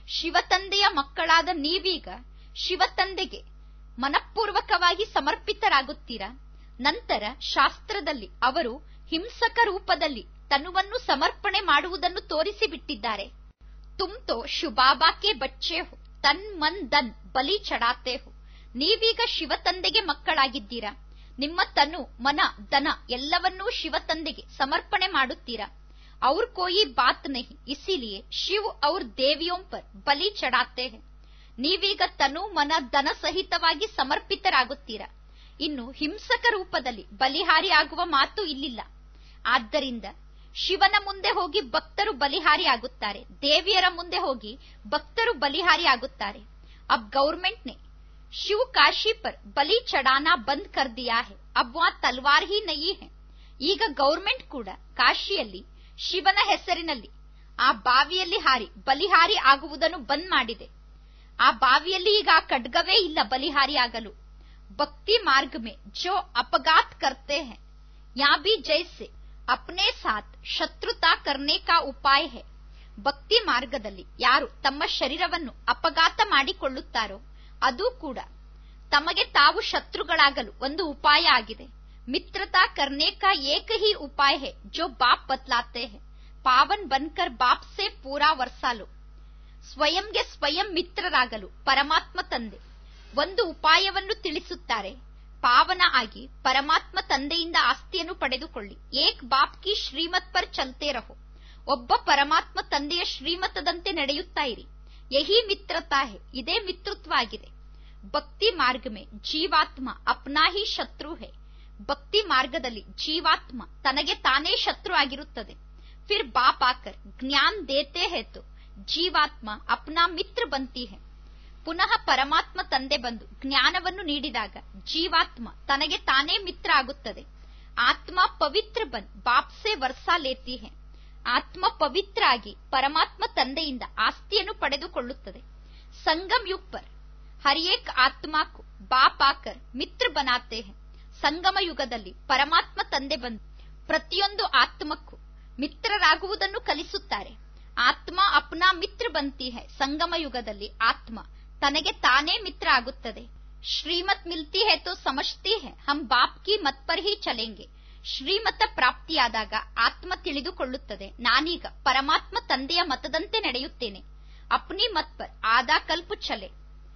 ಶಿವತಂದೆಯ ಮಕ್ಕಳಾದ ನೀವೀಗ ಶಿವತಂದೆಗೆ ಮನಪೂರ್ವಕವಾಗಿ ಸಮರ್ಪಿತರಾಗುತ್ತೀರಾ ನಂತರ ಶಾಸ್ತ್ರದಲ್ಲಿ ಅವರು ಹಿಂಸಕ ರೂಪದಲ್ಲಿ ತನುವನ್ನು ಸಮರ್ಪಣೆ ಮಾಡುವುದನ್ನು ತೋರಿಸಿಬಿಟ್ಟಿದ್ದಾರೆ ತುಮ್ ತೋ ಶುಬಾಬಾಕೆ ಬಚ್ಚೆ ಹೋ ತನ್ ಮನ್ ದನ್ ಬಲಿ ಚಡಾತೆ ಹೋ ನೀವೀಗ ಶಿವತಂದೆಗೆ ಮಕ್ಕಳಾಗಿದ್ದೀರಾ ನಿಮ್ಮ ತನು ಮನ ದನ ಎಲ್ಲವನ್ನೂ ಶಿವತಂದೆಗೆ ಸಮರ್ಪಣೆ ಮಾಡುತ್ತೀರಾ ಅವ್ರ ಕೋಯಿ ಬಾತ್ ನಹಿ ಇಸಿಲಿಯೇ ಶಿವ್ ಅವ್ರ ದೇವಿಯೋಂ ಪರ್ ಬಲಿ ಚಡಾತೆ ಹೇ ನೀವೀಗ ತನು ಮನ ದನ ಸಹಿತವಾಗಿ ಸಮರ್ಪಿತರಾಗುತ್ತೀರಾ ಇನ್ನು ಹಿಂಸಕ ರೂಪದಲ್ಲಿ ಬಲಿಹಾರಿ ಆಗುವ ಮಾತು ಇಲ್ಲಿಲ್ಲ ಆದ್ದರಿಂದ ಶಿವನ ಮುಂದೆ ಹೋಗಿ ಭಕ್ತರು ಬಲಿಹಾರಿ ಆಗುತ್ತಾರೆ ದೇವಿಯರ ಮುಂದೆ ಹೋಗಿ ಭಕ್ತರು ಬಲಿಹಾರಿ ಆಗುತ್ತಾರೆ ಅಬ್ ಗೌರ್ಮೆಂಟ್ ನೆ ಶಿವ ಕಾಶಿ ಪರ್ ಬಲಿ ಚಡಾನಾ ಬಂದ್ ಕರ್ ದಿಯಾ ಹೇ ಅಬ್ ವಾ ತಲ್ವಾರ್ ಹಿ ನಯಿ ಹೇ ಈಗ ಗೌರ್ಮೆಂಟ್ ಕೂಡ ಕಾಶಿಯಲ್ಲಿ ಶಿವನ ಹೆಸರಿನಲ್ಲಿ ಆ ಬಾವಿಯಲ್ಲಿ ಹಾರಿ ಬಲಿಹಾರಿ ಆಗುವುದನ್ನು ಬಂದ್ ಮಾಡಿದೆ ಆ ಬಾವಿಯಲ್ಲಿ ಈಗ ಆ ಖಡ್ಗವೇ ಇಲ್ಲ ಬಲಿಹಾರಿ ಆಗಲು ಭಕ್ತಿ ಮಾರ್ಗ ಮೇ ಜೋ ಅಪಘಾತ್ ಕರ್ತೆ ಹೇ ಯಾ ಬಿ ಜೈಸೆ ಅಪ್ನೆ ಸಾಥ್ ಶತ್ರುತಾ ಕರ್ನೆ ಕಾ ಉಪಾಯ ಹೇ ಭಕ್ತಿ ಮಾರ್ಗದಲ್ಲಿ ಯಾರು ತಮ್ಮ ಶರೀರವನ್ನು ಅಪಘಾತ ಮಾಡಿಕೊಳ್ಳುತ್ತಾರೋ ಅದು ಕೂಡ ತಮಗೆ ತಾವು ಶತ್ರುಗಳಾಗಲು ಒಂದು ಉಪಾಯ ಆಗಿದೆ ಮಿತ್ರತಾ ಕರ್ನೆ ಕಾ ಏಕ ಹಿ ಉಪಾಯ ಹೇ ಜೋ ಬಾಪ್ ಬತ್ಲಾತೆ ಹೇ ಪಾವನ್ ಬನ್ಕರ್ ಬಾಪ್ ಸೆ ಪೂರಾ ವರ್ಸಾಲು ಸ್ವಯಂಗೆ ಸ್ವಯಂ ಮಿತ್ರರಾಗಲು ಪರಮಾತ್ಮ ತಂದೆ ಒಂದು ಉಪಾಯವನ್ನು ತಿಳಿಸುತ್ತಾರೆ ಪಾವನ ಆಗಿ ಪರಮಾತ್ಮ ತಂದೆಯಿಂದ ಆಸ್ತಿಯನ್ನು ಪಡೆದುಕೊಳ್ಳಿ ಏಕ್ ಬಾಪ್ ಕಿ ಶ್ರೀಮತ್ ಪರ್ ಚಲ್ತೆ ರಹೋ ಒಬ್ಬ ಪರಮಾತ್ಮ ತಂದೆಯ ಶ್ರೀಮತದಂತೆ ನಡೆಯುತ್ತಾ ಇರಿ ಯಹಿ ಮಿತ್ರತಾ ಹೇ ಇದೇ ಮಿತ್ರತ್ವ ಆಗಿದೆ ಭಕ್ತಿ ಮಾರ್ಗ ಮೇ ಜೀವಾತ್ಮ ಅಪ್ನಾ ಹಿ ಶತ್ರು ಹೇ ಭಕ್ತಿ ಮಾರ್ಗದಲ್ಲಿ ಜೀವಾತ್ಮ ತನಗೆ ತಾನೇ ಶತ್ರು ಆಗಿರುತ್ತದೆ ಫಿರ್ ಬಾಪ್ ಆಕರ್ ಜ್ಞಾನ್ ದೇತೆ ಹೇ ತೋ ಜೀವಾತ್ಮ ಅಪ್ನಾ ಮಿತ್ರ ಬಂತಿ ಹೇ ಪುನಃ ಪರಮಾತ್ಮ ತಂದೆ ಬಂದು ಜ್ಞಾನವನ್ನು ನೀಡಿದಾಗ ಜೀವಾತ್ಮ ತನಗೆ ತಾನೇ ಮಿತ್ರ ಆಗುತ್ತದೆ ಆತ್ಮ ಪವಿತ್ರ ಬನ್ ಬಾಪ್ಸೆ ವರ್ಷ ಲೇತಿ ಹೇ ಆತ್ಮ ಪವಿತ್ರ ಆಗಿ ಪರಮಾತ್ಮ ತಂದೆಯಿಂದ ಆಸ್ತಿಯನ್ನು ಪಡೆದುಕೊಳ್ಳುತ್ತದೆ ಸಂಗಮ್ ಯುಗ್ ಪರ್ ಹರಿಯೇಕ್ ಆತ್ಮಾಕು ಬಾಪ್ ಆಕರ್ ಮಿತ್ರ ಬನಾತೆ ಹೇ ಸಂಗಮ ಯುಗದಲ್ಲಿ ಪರಮಾತ್ಮ ತಂದೆ ಬಂದು ಪ್ರತಿಯೊಂದು ಆತ್ಮಕ್ಕೂ ಮಿತ್ರರಾಗುವುದನ್ನು ಕಲಿಸುತ್ತಾರೆ ಆತ್ಮ ಅಪ್ನಾ ಮಿತ್ರ ಬಂತಿ ಹೇ ಸಂಗಮ ಯುಗದಲ್ಲಿ ಆತ್ಮ ತನಗೆ ತಾನೇ ಮಿತ್ರ ಆಗುತ್ತದೆ ಶ್ರೀಮತ್ ಮಿಲ್ತಿ ಹೇ ತೋ ಸಮಜ್ತಿ ಹೇ ಹಮ್ ಬಾಪ್ ಕಿ ಮತ್ ಪರ್ ಹಿ ಚಲೆಂಗೆ ಶ್ರೀಮತ ಪ್ರಾಪ್ತಿಯಾದಾಗ ಆತ್ಮ ತಿಳಿದುಕೊಳ್ಳುತ್ತದೆ ನಾನೀಗ ಪರಮಾತ್ಮ ತಂದೆಯ ಮತದಂತೆ ನಡೆಯುತ್ತೇನೆ ಅಪ್ನಿ ಮತ್ ಪರ್ ಆದಾ ಕಲ್ಪ ಚಲೆ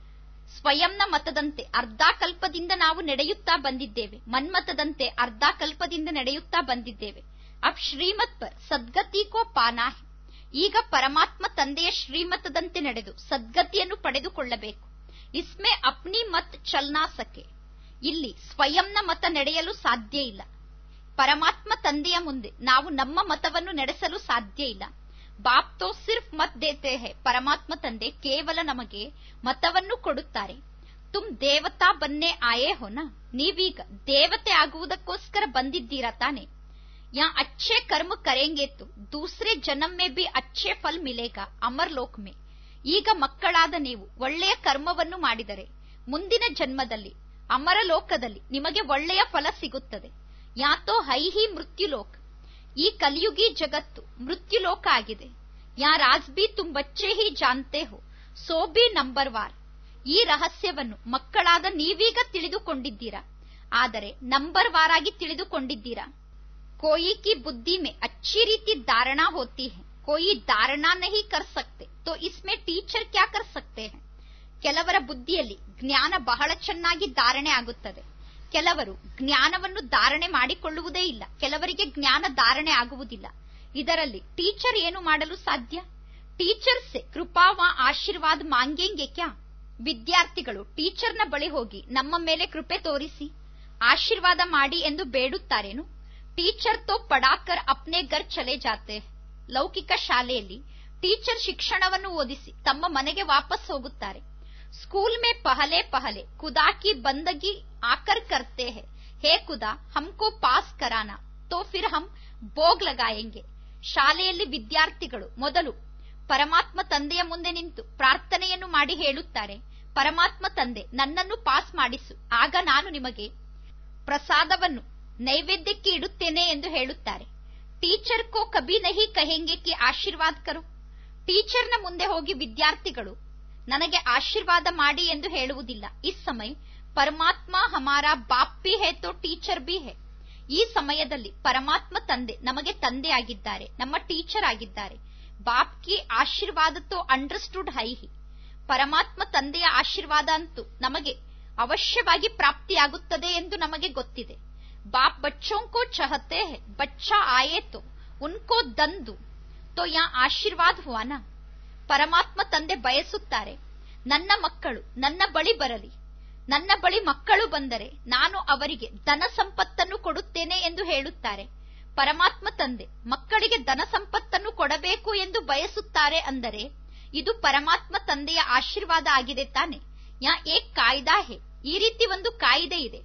ಸ್ವಯಂನ ಮತದಂತೆ ಅರ್ಧ ಕಲ್ಪದಿಂದ ನಾವು ನಡೆಯುತ್ತಾ ಬಂದಿದ್ದೇವೆ ಮನ್ಮತದಂತೆ ಅರ್ಧ ಕಲ್ಪದಿಂದ ನಡೆಯುತ್ತಾ ಬಂದಿದ್ದೇವೆ ಅಬ್ ಶ್ರೀಮತ್ ಪರ್ ಸದ್ಗತಿ ಕೋ ಪಾನಾ ಹೇ ಈಗ ಪರಮಾತ್ಮ ತಂದೆಯ ಶ್ರೀಮತದಂತೆ ನಡೆದು ಸದ್ಗತಿಯನ್ನು ಪಡೆದುಕೊಳ್ಳಬೇಕು ಇಸ್ಮೆ ಅಪ್ನಿ ಮತ್ ಚಲ್ನಾ ಸಕೆ ಇಲ್ಲಿ ಸ್ವಯಂನ ಮತ ನಡೆಯಲು ಸಾಧ್ಯ ಇಲ್ಲ ಪರಮಾತ್ಮ ತಂದೆಯ ಮುಂದೆ ನಾವು ನಮ್ಮ ಮತವನ್ನು ನಡೆಸಲು ಸಾಧ್ಯ ಇಲ್ಲ ಬಾಪ್ ತೋ ಸಿರ್ಫ್ ಮತ್ ದೇತೆ ಹೇ ಪರಮಾತ್ಮ ತಂದೆ ಕೇವಲ ನಮಗೆ ಮತವನ್ನು ಕೊಡುತ್ತಾರೆ ತುಮ್ ದೇವತಾ ಬನ್ನೇ ಆಯೇ ಹೋನ ನೀವೀಗ ದೇವತೆ ಆಗುವುದಕ್ಕೋಸ್ಕರ ಬಂದಿದ್ದೀರಾ ತಾನೆ ಯಾ ಅಚ್ಚೆ ಕರ್ಮ ಕರೆಂಗೆ ತು ದೂಸರೆ ಜನ್ಮ ಮೇ ಬಿ ಅಚ್ಚೆ ಫಲ್ ಮಿಲೇಗಾ ಅಮರ್ ಲೋಕ್ ಮೇ ಈಗ ಮಕ್ಕಳಾದ ನೀವು ಒಳ್ಳೆಯ ಕರ್ಮವನ್ನು ಮಾಡಿದರೆ ಮುಂದಿನ ಜನ್ಮದಲ್ಲಿ ಅಮರ ಲೋಕದಲ್ಲಿ ನಿಮಗೆ ಒಳ್ಳೆಯ ಫಲ ಸಿಗುತ್ತದೆ ಯಾತೋ ಹೈಹಿ ಮೃತ್ಯುಲೋಕ ಈ ಕಲಿಯುಗಿ ಜಗತ್ತು ಮೃತ್ಯುಲೋಕ ಆಗಿದೆ ಯಾ ರಾಜ್ ಬಿ ತುಮ್ ಬಚ್ಚೆ ಹಿ ಜಾನ್ತೆ ಹೋ ಸೋ ಬಿ ನಂಬರ್ ವಾರ್ ಈ ರಹಸ್ಯವನ್ನು ಮಕ್ಕಳಾದ ನೀವೀಗ ತಿಳಿದುಕೊಂಡಿದ್ದೀರಾ ಆದರೆ ನಂಬರ್ ವಾರ್ ಆಗಿ ತಿಳಿದುಕೊಂಡಿದ್ದೀರಾ कोई की बुद्धि में अच्छी रीति धारणा होती है कोई धारणा नहीं कर सकते तो इसमें ಟೀಚರ್ क्या कर सकते हैं ಕೆಲವರ ಬುದ್ಧಿಯಲ್ಲಿ ಜ್ಞಾನ ಬಹಳ ಚೆನ್ನಾಗಿ ಧಾರಣೆ ಆಗುತ್ತದೆ ಕೆಲವರು ಜ್ಞಾನವನ್ನು ಧಾರಣೆ ಮಾಡಿಕೊಳ್ಳುವುದೇ ಇಲ್ಲ ಕೆಲವರಿಗೆ ಜ್ಞಾನ ಧಾರಣೆ ಆಗುವುದಿಲ್ಲ ಇದರಲ್ಲಿ ಟೀಚರ್ ಏನು ಮಾಡಲು ಸಾಧ್ಯ ಟೀಚರ್ ಸೆ ಕೃಪಾವ ಆಶೀರ್ವಾದ ಮಾಂಗೆಂಗೆ ಕ್ಯಾ ವಿದ್ಯಾರ್ಥಿಗಳು ಟೀಚರ್ನ ಬಳಿ ಹೋಗಿ ನಮ್ಮ ಮೇಲೆ ಕೃಪೆ ತೋರಿಸಿ ಆಶೀರ್ವಾದ ಮಾಡಿ ಎಂದು ಬೇಡುತ್ತಾರೇನು ಟೀಚರ್ ತೋ ಪಡಾಕರ್ ಅಪ್ನೆ ಗರ್ ಚಲೆ ಜಾತೆ ಲೌಕಿಕ ಶಾಲೆಯಲ್ಲಿ ಟೀಚರ್ ಶಿಕ್ಷಣವನ್ನು ಓದಿಸಿ ತಮ್ಮ ಮನೆಗೆ ವಾಪಸ್ ಹೋಗುತ್ತಾರೆ ಸ್ಕೂಲ್ ಮೇ ಪಹಲೆ ಪಹಲೆ ಖುದಾ ಕಿ ಬಂದಗಿ ಆಕರ್ ಕರ್ತೆ ಹೇ ಹೇ ಖುದಾ ಹಮ್ಕೋ ಪಾಸ್ ಕರಾನಾ ತೋ ಫಿರ್ ಹಮ್ ಬೋಗ್ ಲಗಾಯೆಂಗೆ ಶಾಲೆಯಲ್ಲಿ ವಿದ್ಯಾರ್ಥಿಗಳು ಮೊದಲು ಪರಮಾತ್ಮ ತಂದೆಯ ಮುಂದೆ ನಿಂತು ಪ್ರಾರ್ಥನೆಯನ್ನು ಮಾಡಿ ಹೇಳುತ್ತಾರೆ ಪರಮಾತ್ಮ ತಂದೆ ನನ್ನನ್ನು ಪಾಸ್ ಮಾಡಿಸು ಆಗ ನಾನು ನಿಮಗೆ ಪ್ರಸಾದವನ್ನು ನೈವೇದ್ಯಕ್ಕೆ ಇಡುತ್ತೇನೆ ಎಂದು ಹೇಳುತ್ತಾರೆ ಟೀಚರ್ ಕೋ ಕಬಿ ನಹಿ ಕಹೆಂಗೆ ಕಿ ಆಶೀರ್ವಾದ ಕರು ಟೀಚರ್ನ ಮುಂದೆ ಹೋಗಿ ವಿದ್ಯಾರ್ಥಿಗಳು ನನಗೆ ಆಶೀರ್ವಾದ ಮಾಡಿ ಎಂದು ಹೇಳುವುದಿಲ್ಲ ಈ ಸಮಯ ಪರಮಾತ್ಮ ಹಮಾರ ಬಾಪ್ ಬಿ ಹೇ ತೋ ಟೀಚರ್ ಬಿ ಹೇ ಈ ಸಮಯದಲ್ಲಿ ಪರಮಾತ್ಮ ತಂದೆ ನಮಗೆ ತಂದೆ ಆಗಿದ್ದಾರೆ ನಮ್ಮ ಟೀಚರ್ ಆಗಿದ್ದಾರೆ ಬಾಪ್ ಕಿ ಆಶೀರ್ವಾದ ತೋ ಅಂಡರ್ಸ್ಟುಡ್ ಹೈ ಹಿ ಪರಮಾತ್ಮ ತಂದೆಯ ಆಶೀರ್ವಾದ ಅಂತೂ ನಮಗೆ ಅವಶ್ಯವಾಗಿ ಪ್ರಾಪ್ತಿಯಾಗುತ್ತದೆ ಎಂದು ನಮಗೆ ಗೊತ್ತಿದೆ ಬಾಪ್ ಬಚ್ಚೋಂಕೋ ಚಹತೆ ಹೇ ಬಚ್ಚಾ ಆಯೇ ತೋ ಉನ್ಕೋ ದಂದು ತೋ ಯಾ ಆಶೀರ್ವಾದ ಹುವಾನ ಪರಮಾತ್ಮ ತಂದೆ ಬಯಸುತ್ತಾರೆ ನನ್ನ ಮಕ್ಕಳು ನನ್ನ ಬಳಿ ಬರಲಿ ನನ್ನ ಬಳಿ ಮಕ್ಕಳು ಬಂದರೆ ನಾನು ಅವರಿಗೆ ಧನ ಸಂಪತ್ತನ್ನು ಕೊಡುತ್ತೇನೆ ಎಂದು ಹೇಳುತ್ತಾರೆ ಪರಮಾತ್ಮ ತಂದೆ ಮಕ್ಕಳಿಗೆ ಧನ ಸಂಪತ್ತನ್ನು ಕೊಡಬೇಕು ಎಂದು ಬಯಸುತ್ತಾರೆ ಅಂದರೆ ಇದು ಪರಮಾತ್ಮ ತಂದೆಯ ಆಶೀರ್ವಾದ ಆಗಿದೆ ತಾನೆ ಯಾ ಏಕ್ ಕಾಯ್ದಾ ಹೇ ಈ ರೀತಿ ಒಂದು ಕಾಯಿದೆ ಇದೆ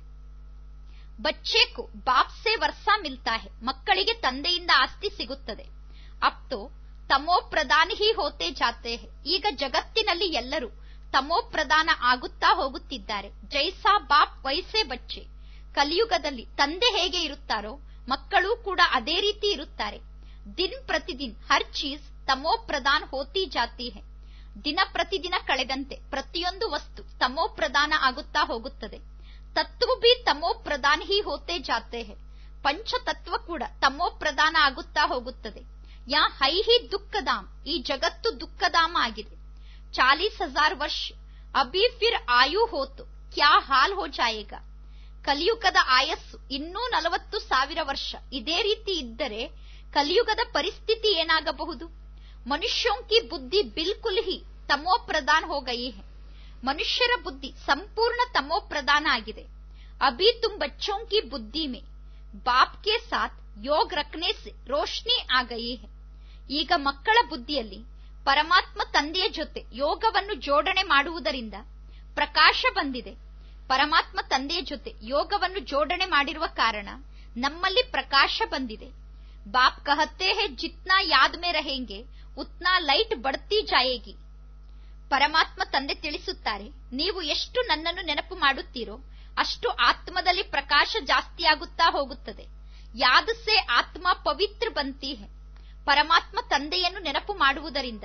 ಬಚ್ಚೇಕು ಬಾಪ್ ಸೇ ವರ್ಷ ಮಿಲ್ತಾ ಹೇ ಮಕ್ಕಳಿಗೆ ತಂದೆಯಿಂದ ಆಸ್ತಿ ಸಿಗುತ್ತದೆ ಅಪ್ತೋ ತಮೋ ಪ್ರಧಾನ ಹಿ ಹೋತೆ ಜಾತೆ ಹೇ ಈಗ ಜಗತ್ತಿನಲ್ಲಿ ಎಲ್ಲರೂ ತಮೋ ಪ್ರಧಾನ ಆಗುತ್ತಾ ಹೋಗುತ್ತಿದ್ದಾರೆ ಜೈಸಾ ಬಾಪ್ ವೈಸೆ ಬಚ್ಚೆ ಕಲಿಯುಗದಲ್ಲಿ ತಂದೆ ಹೇಗೆ ಇರುತ್ತಾರೋ ಮಕ್ಕಳು ಕೂಡ ಅದೇ ರೀತಿ ಇರುತ್ತಾರೆ ದಿನ್ ಪ್ರತಿದಿನ್ ಹರ್ ಚೀಸ್ ತಮೋ ಪ್ರಧಾನ್ ಹೋತಿ ಜಾತಿ ಹೇ ದಿನ ಪ್ರತಿದಿನ ಕಳೆದಂತೆ ಪ್ರತಿಯೊಂದು ವಸ್ತು ತಮೋ ಪ್ರಧಾನ ಆಗುತ್ತಾ ಹೋಗುತ್ತದೆ ತತ್ವ ಬಿ ತಮೋ ಪ್ರಧಾನ ಹಿ ಹೋತೆ ಜಾತೆ ಹೇ ಪಂಚತತ್ವ ಕೂಡ ತಮೋ ಪ್ರಧಾನ ಆಗುತ್ತಾ ಹೋಗುತ್ತದೆ ಯಾ ಹೈ ಹಿ ದುಃಖಧಾಮ್ ಈ ಜಗತ್ತು ದುಃಖಧಾಮ ಆಗಿದೆ ಚಾಲೀಸ್ ಹಜಾರ್ ವರ್ಷ ಅಭಿ ಫಿರ್ ಆಯು ಹೋತು ಕ್ಯಾ ಹಾಲ್ ಹೋ ಜಾಯೇಗಾ ಕಲಿಯುಗದ ಆಯಸ್ಸು ಇನ್ನೂ ನಲವತ್ತು ಸಾವಿರ ವರ್ಷ ಇದೇ ರೀತಿ ಇದ್ದರೆ ಕಲಿಯುಗದ ಪರಿಸ್ಥಿತಿ ಏನಾಗಬಹುದು ಮನುಷ್ಯೋಂ ಕಿ ಬುದ್ಧಿ ಬಿಲ್ಕುಲ್ ಹಿ ತಮೋ ಪ್ರಧಾನ್ ಹೋ ಗಯಿ ಹೈ ಮನುಷ್ಯರ ಬುದ್ಧಿ ಸಂಪೂರ್ಣ ತಮೋ ಪ್ರಧಾನ ಆಗಿದೆ ಅಭಿ ತುಮ್ ಬಚ್ಚೋಂ ಕಿ ಬುದ್ಧಿ ಮೇ ಬಾಪ್ ಕೆ ಸಾಥ್ ಯೋಗ್ ರಖನೆ ಸೆ ರೋಶ್ನಿ ಆ ಗಯಿ ಹೈ ಈಗ ಮಕ್ಕಳ ಬುದ್ಧಿಯಲ್ಲಿ ಪರಮಾತ್ಮ ತಂದೆಯ ಜೊತೆ ಯೋಗವನ್ನು ಜೋಡಣೆ ಮಾಡುವುದರಿಂದ ಪ್ರಕಾಶ ಬಂದಿದೆ ಪರಮಾತ್ಮ ತಂದೆಯ ಜೊತೆ ಯೋಗವನ್ನು ಜೋಡಣೆ ಮಾಡಿರುವ ಕಾರಣ ನಮ್ಮಲ್ಲಿ ಪ್ರಕಾಶ ಬಂದಿದೆ ಬಾಪ್ ಕಹತೆ ಹೇ ಜಿತ್ನಾ ಯಾದ್ ಮೇ रहेंगे ಉತ್ನಾ ಲೈಟ್ ಬಡ್ತಿ ಜಾಯೇಗಿ ಪರಮಾತ್ಮ ತಂದೆ ತಿಳಿಸುತ್ತಾರೆ ನೀವು ಎಷ್ಟು ನನ್ನನ್ನು ನೆನಪು ಮಾಡುತ್ತೀರೋ ಅಷ್ಟು ಆತ್ಮದಲ್ಲಿ ಪ್ರಕಾಶ ಜಾಸ್ತಿಯಾಗುತ್ತಾ ಹೋಗುತ್ತದೆ ಯಾದ ಸೆ ಆತ್ಮ ಪವಿತ್ರ ಬಂತಿ ಹೇ ಪರಮಾತ್ಮ ತಂದೆಯನ್ನು ನೆನಪು ಮಾಡುವುದರಿಂದ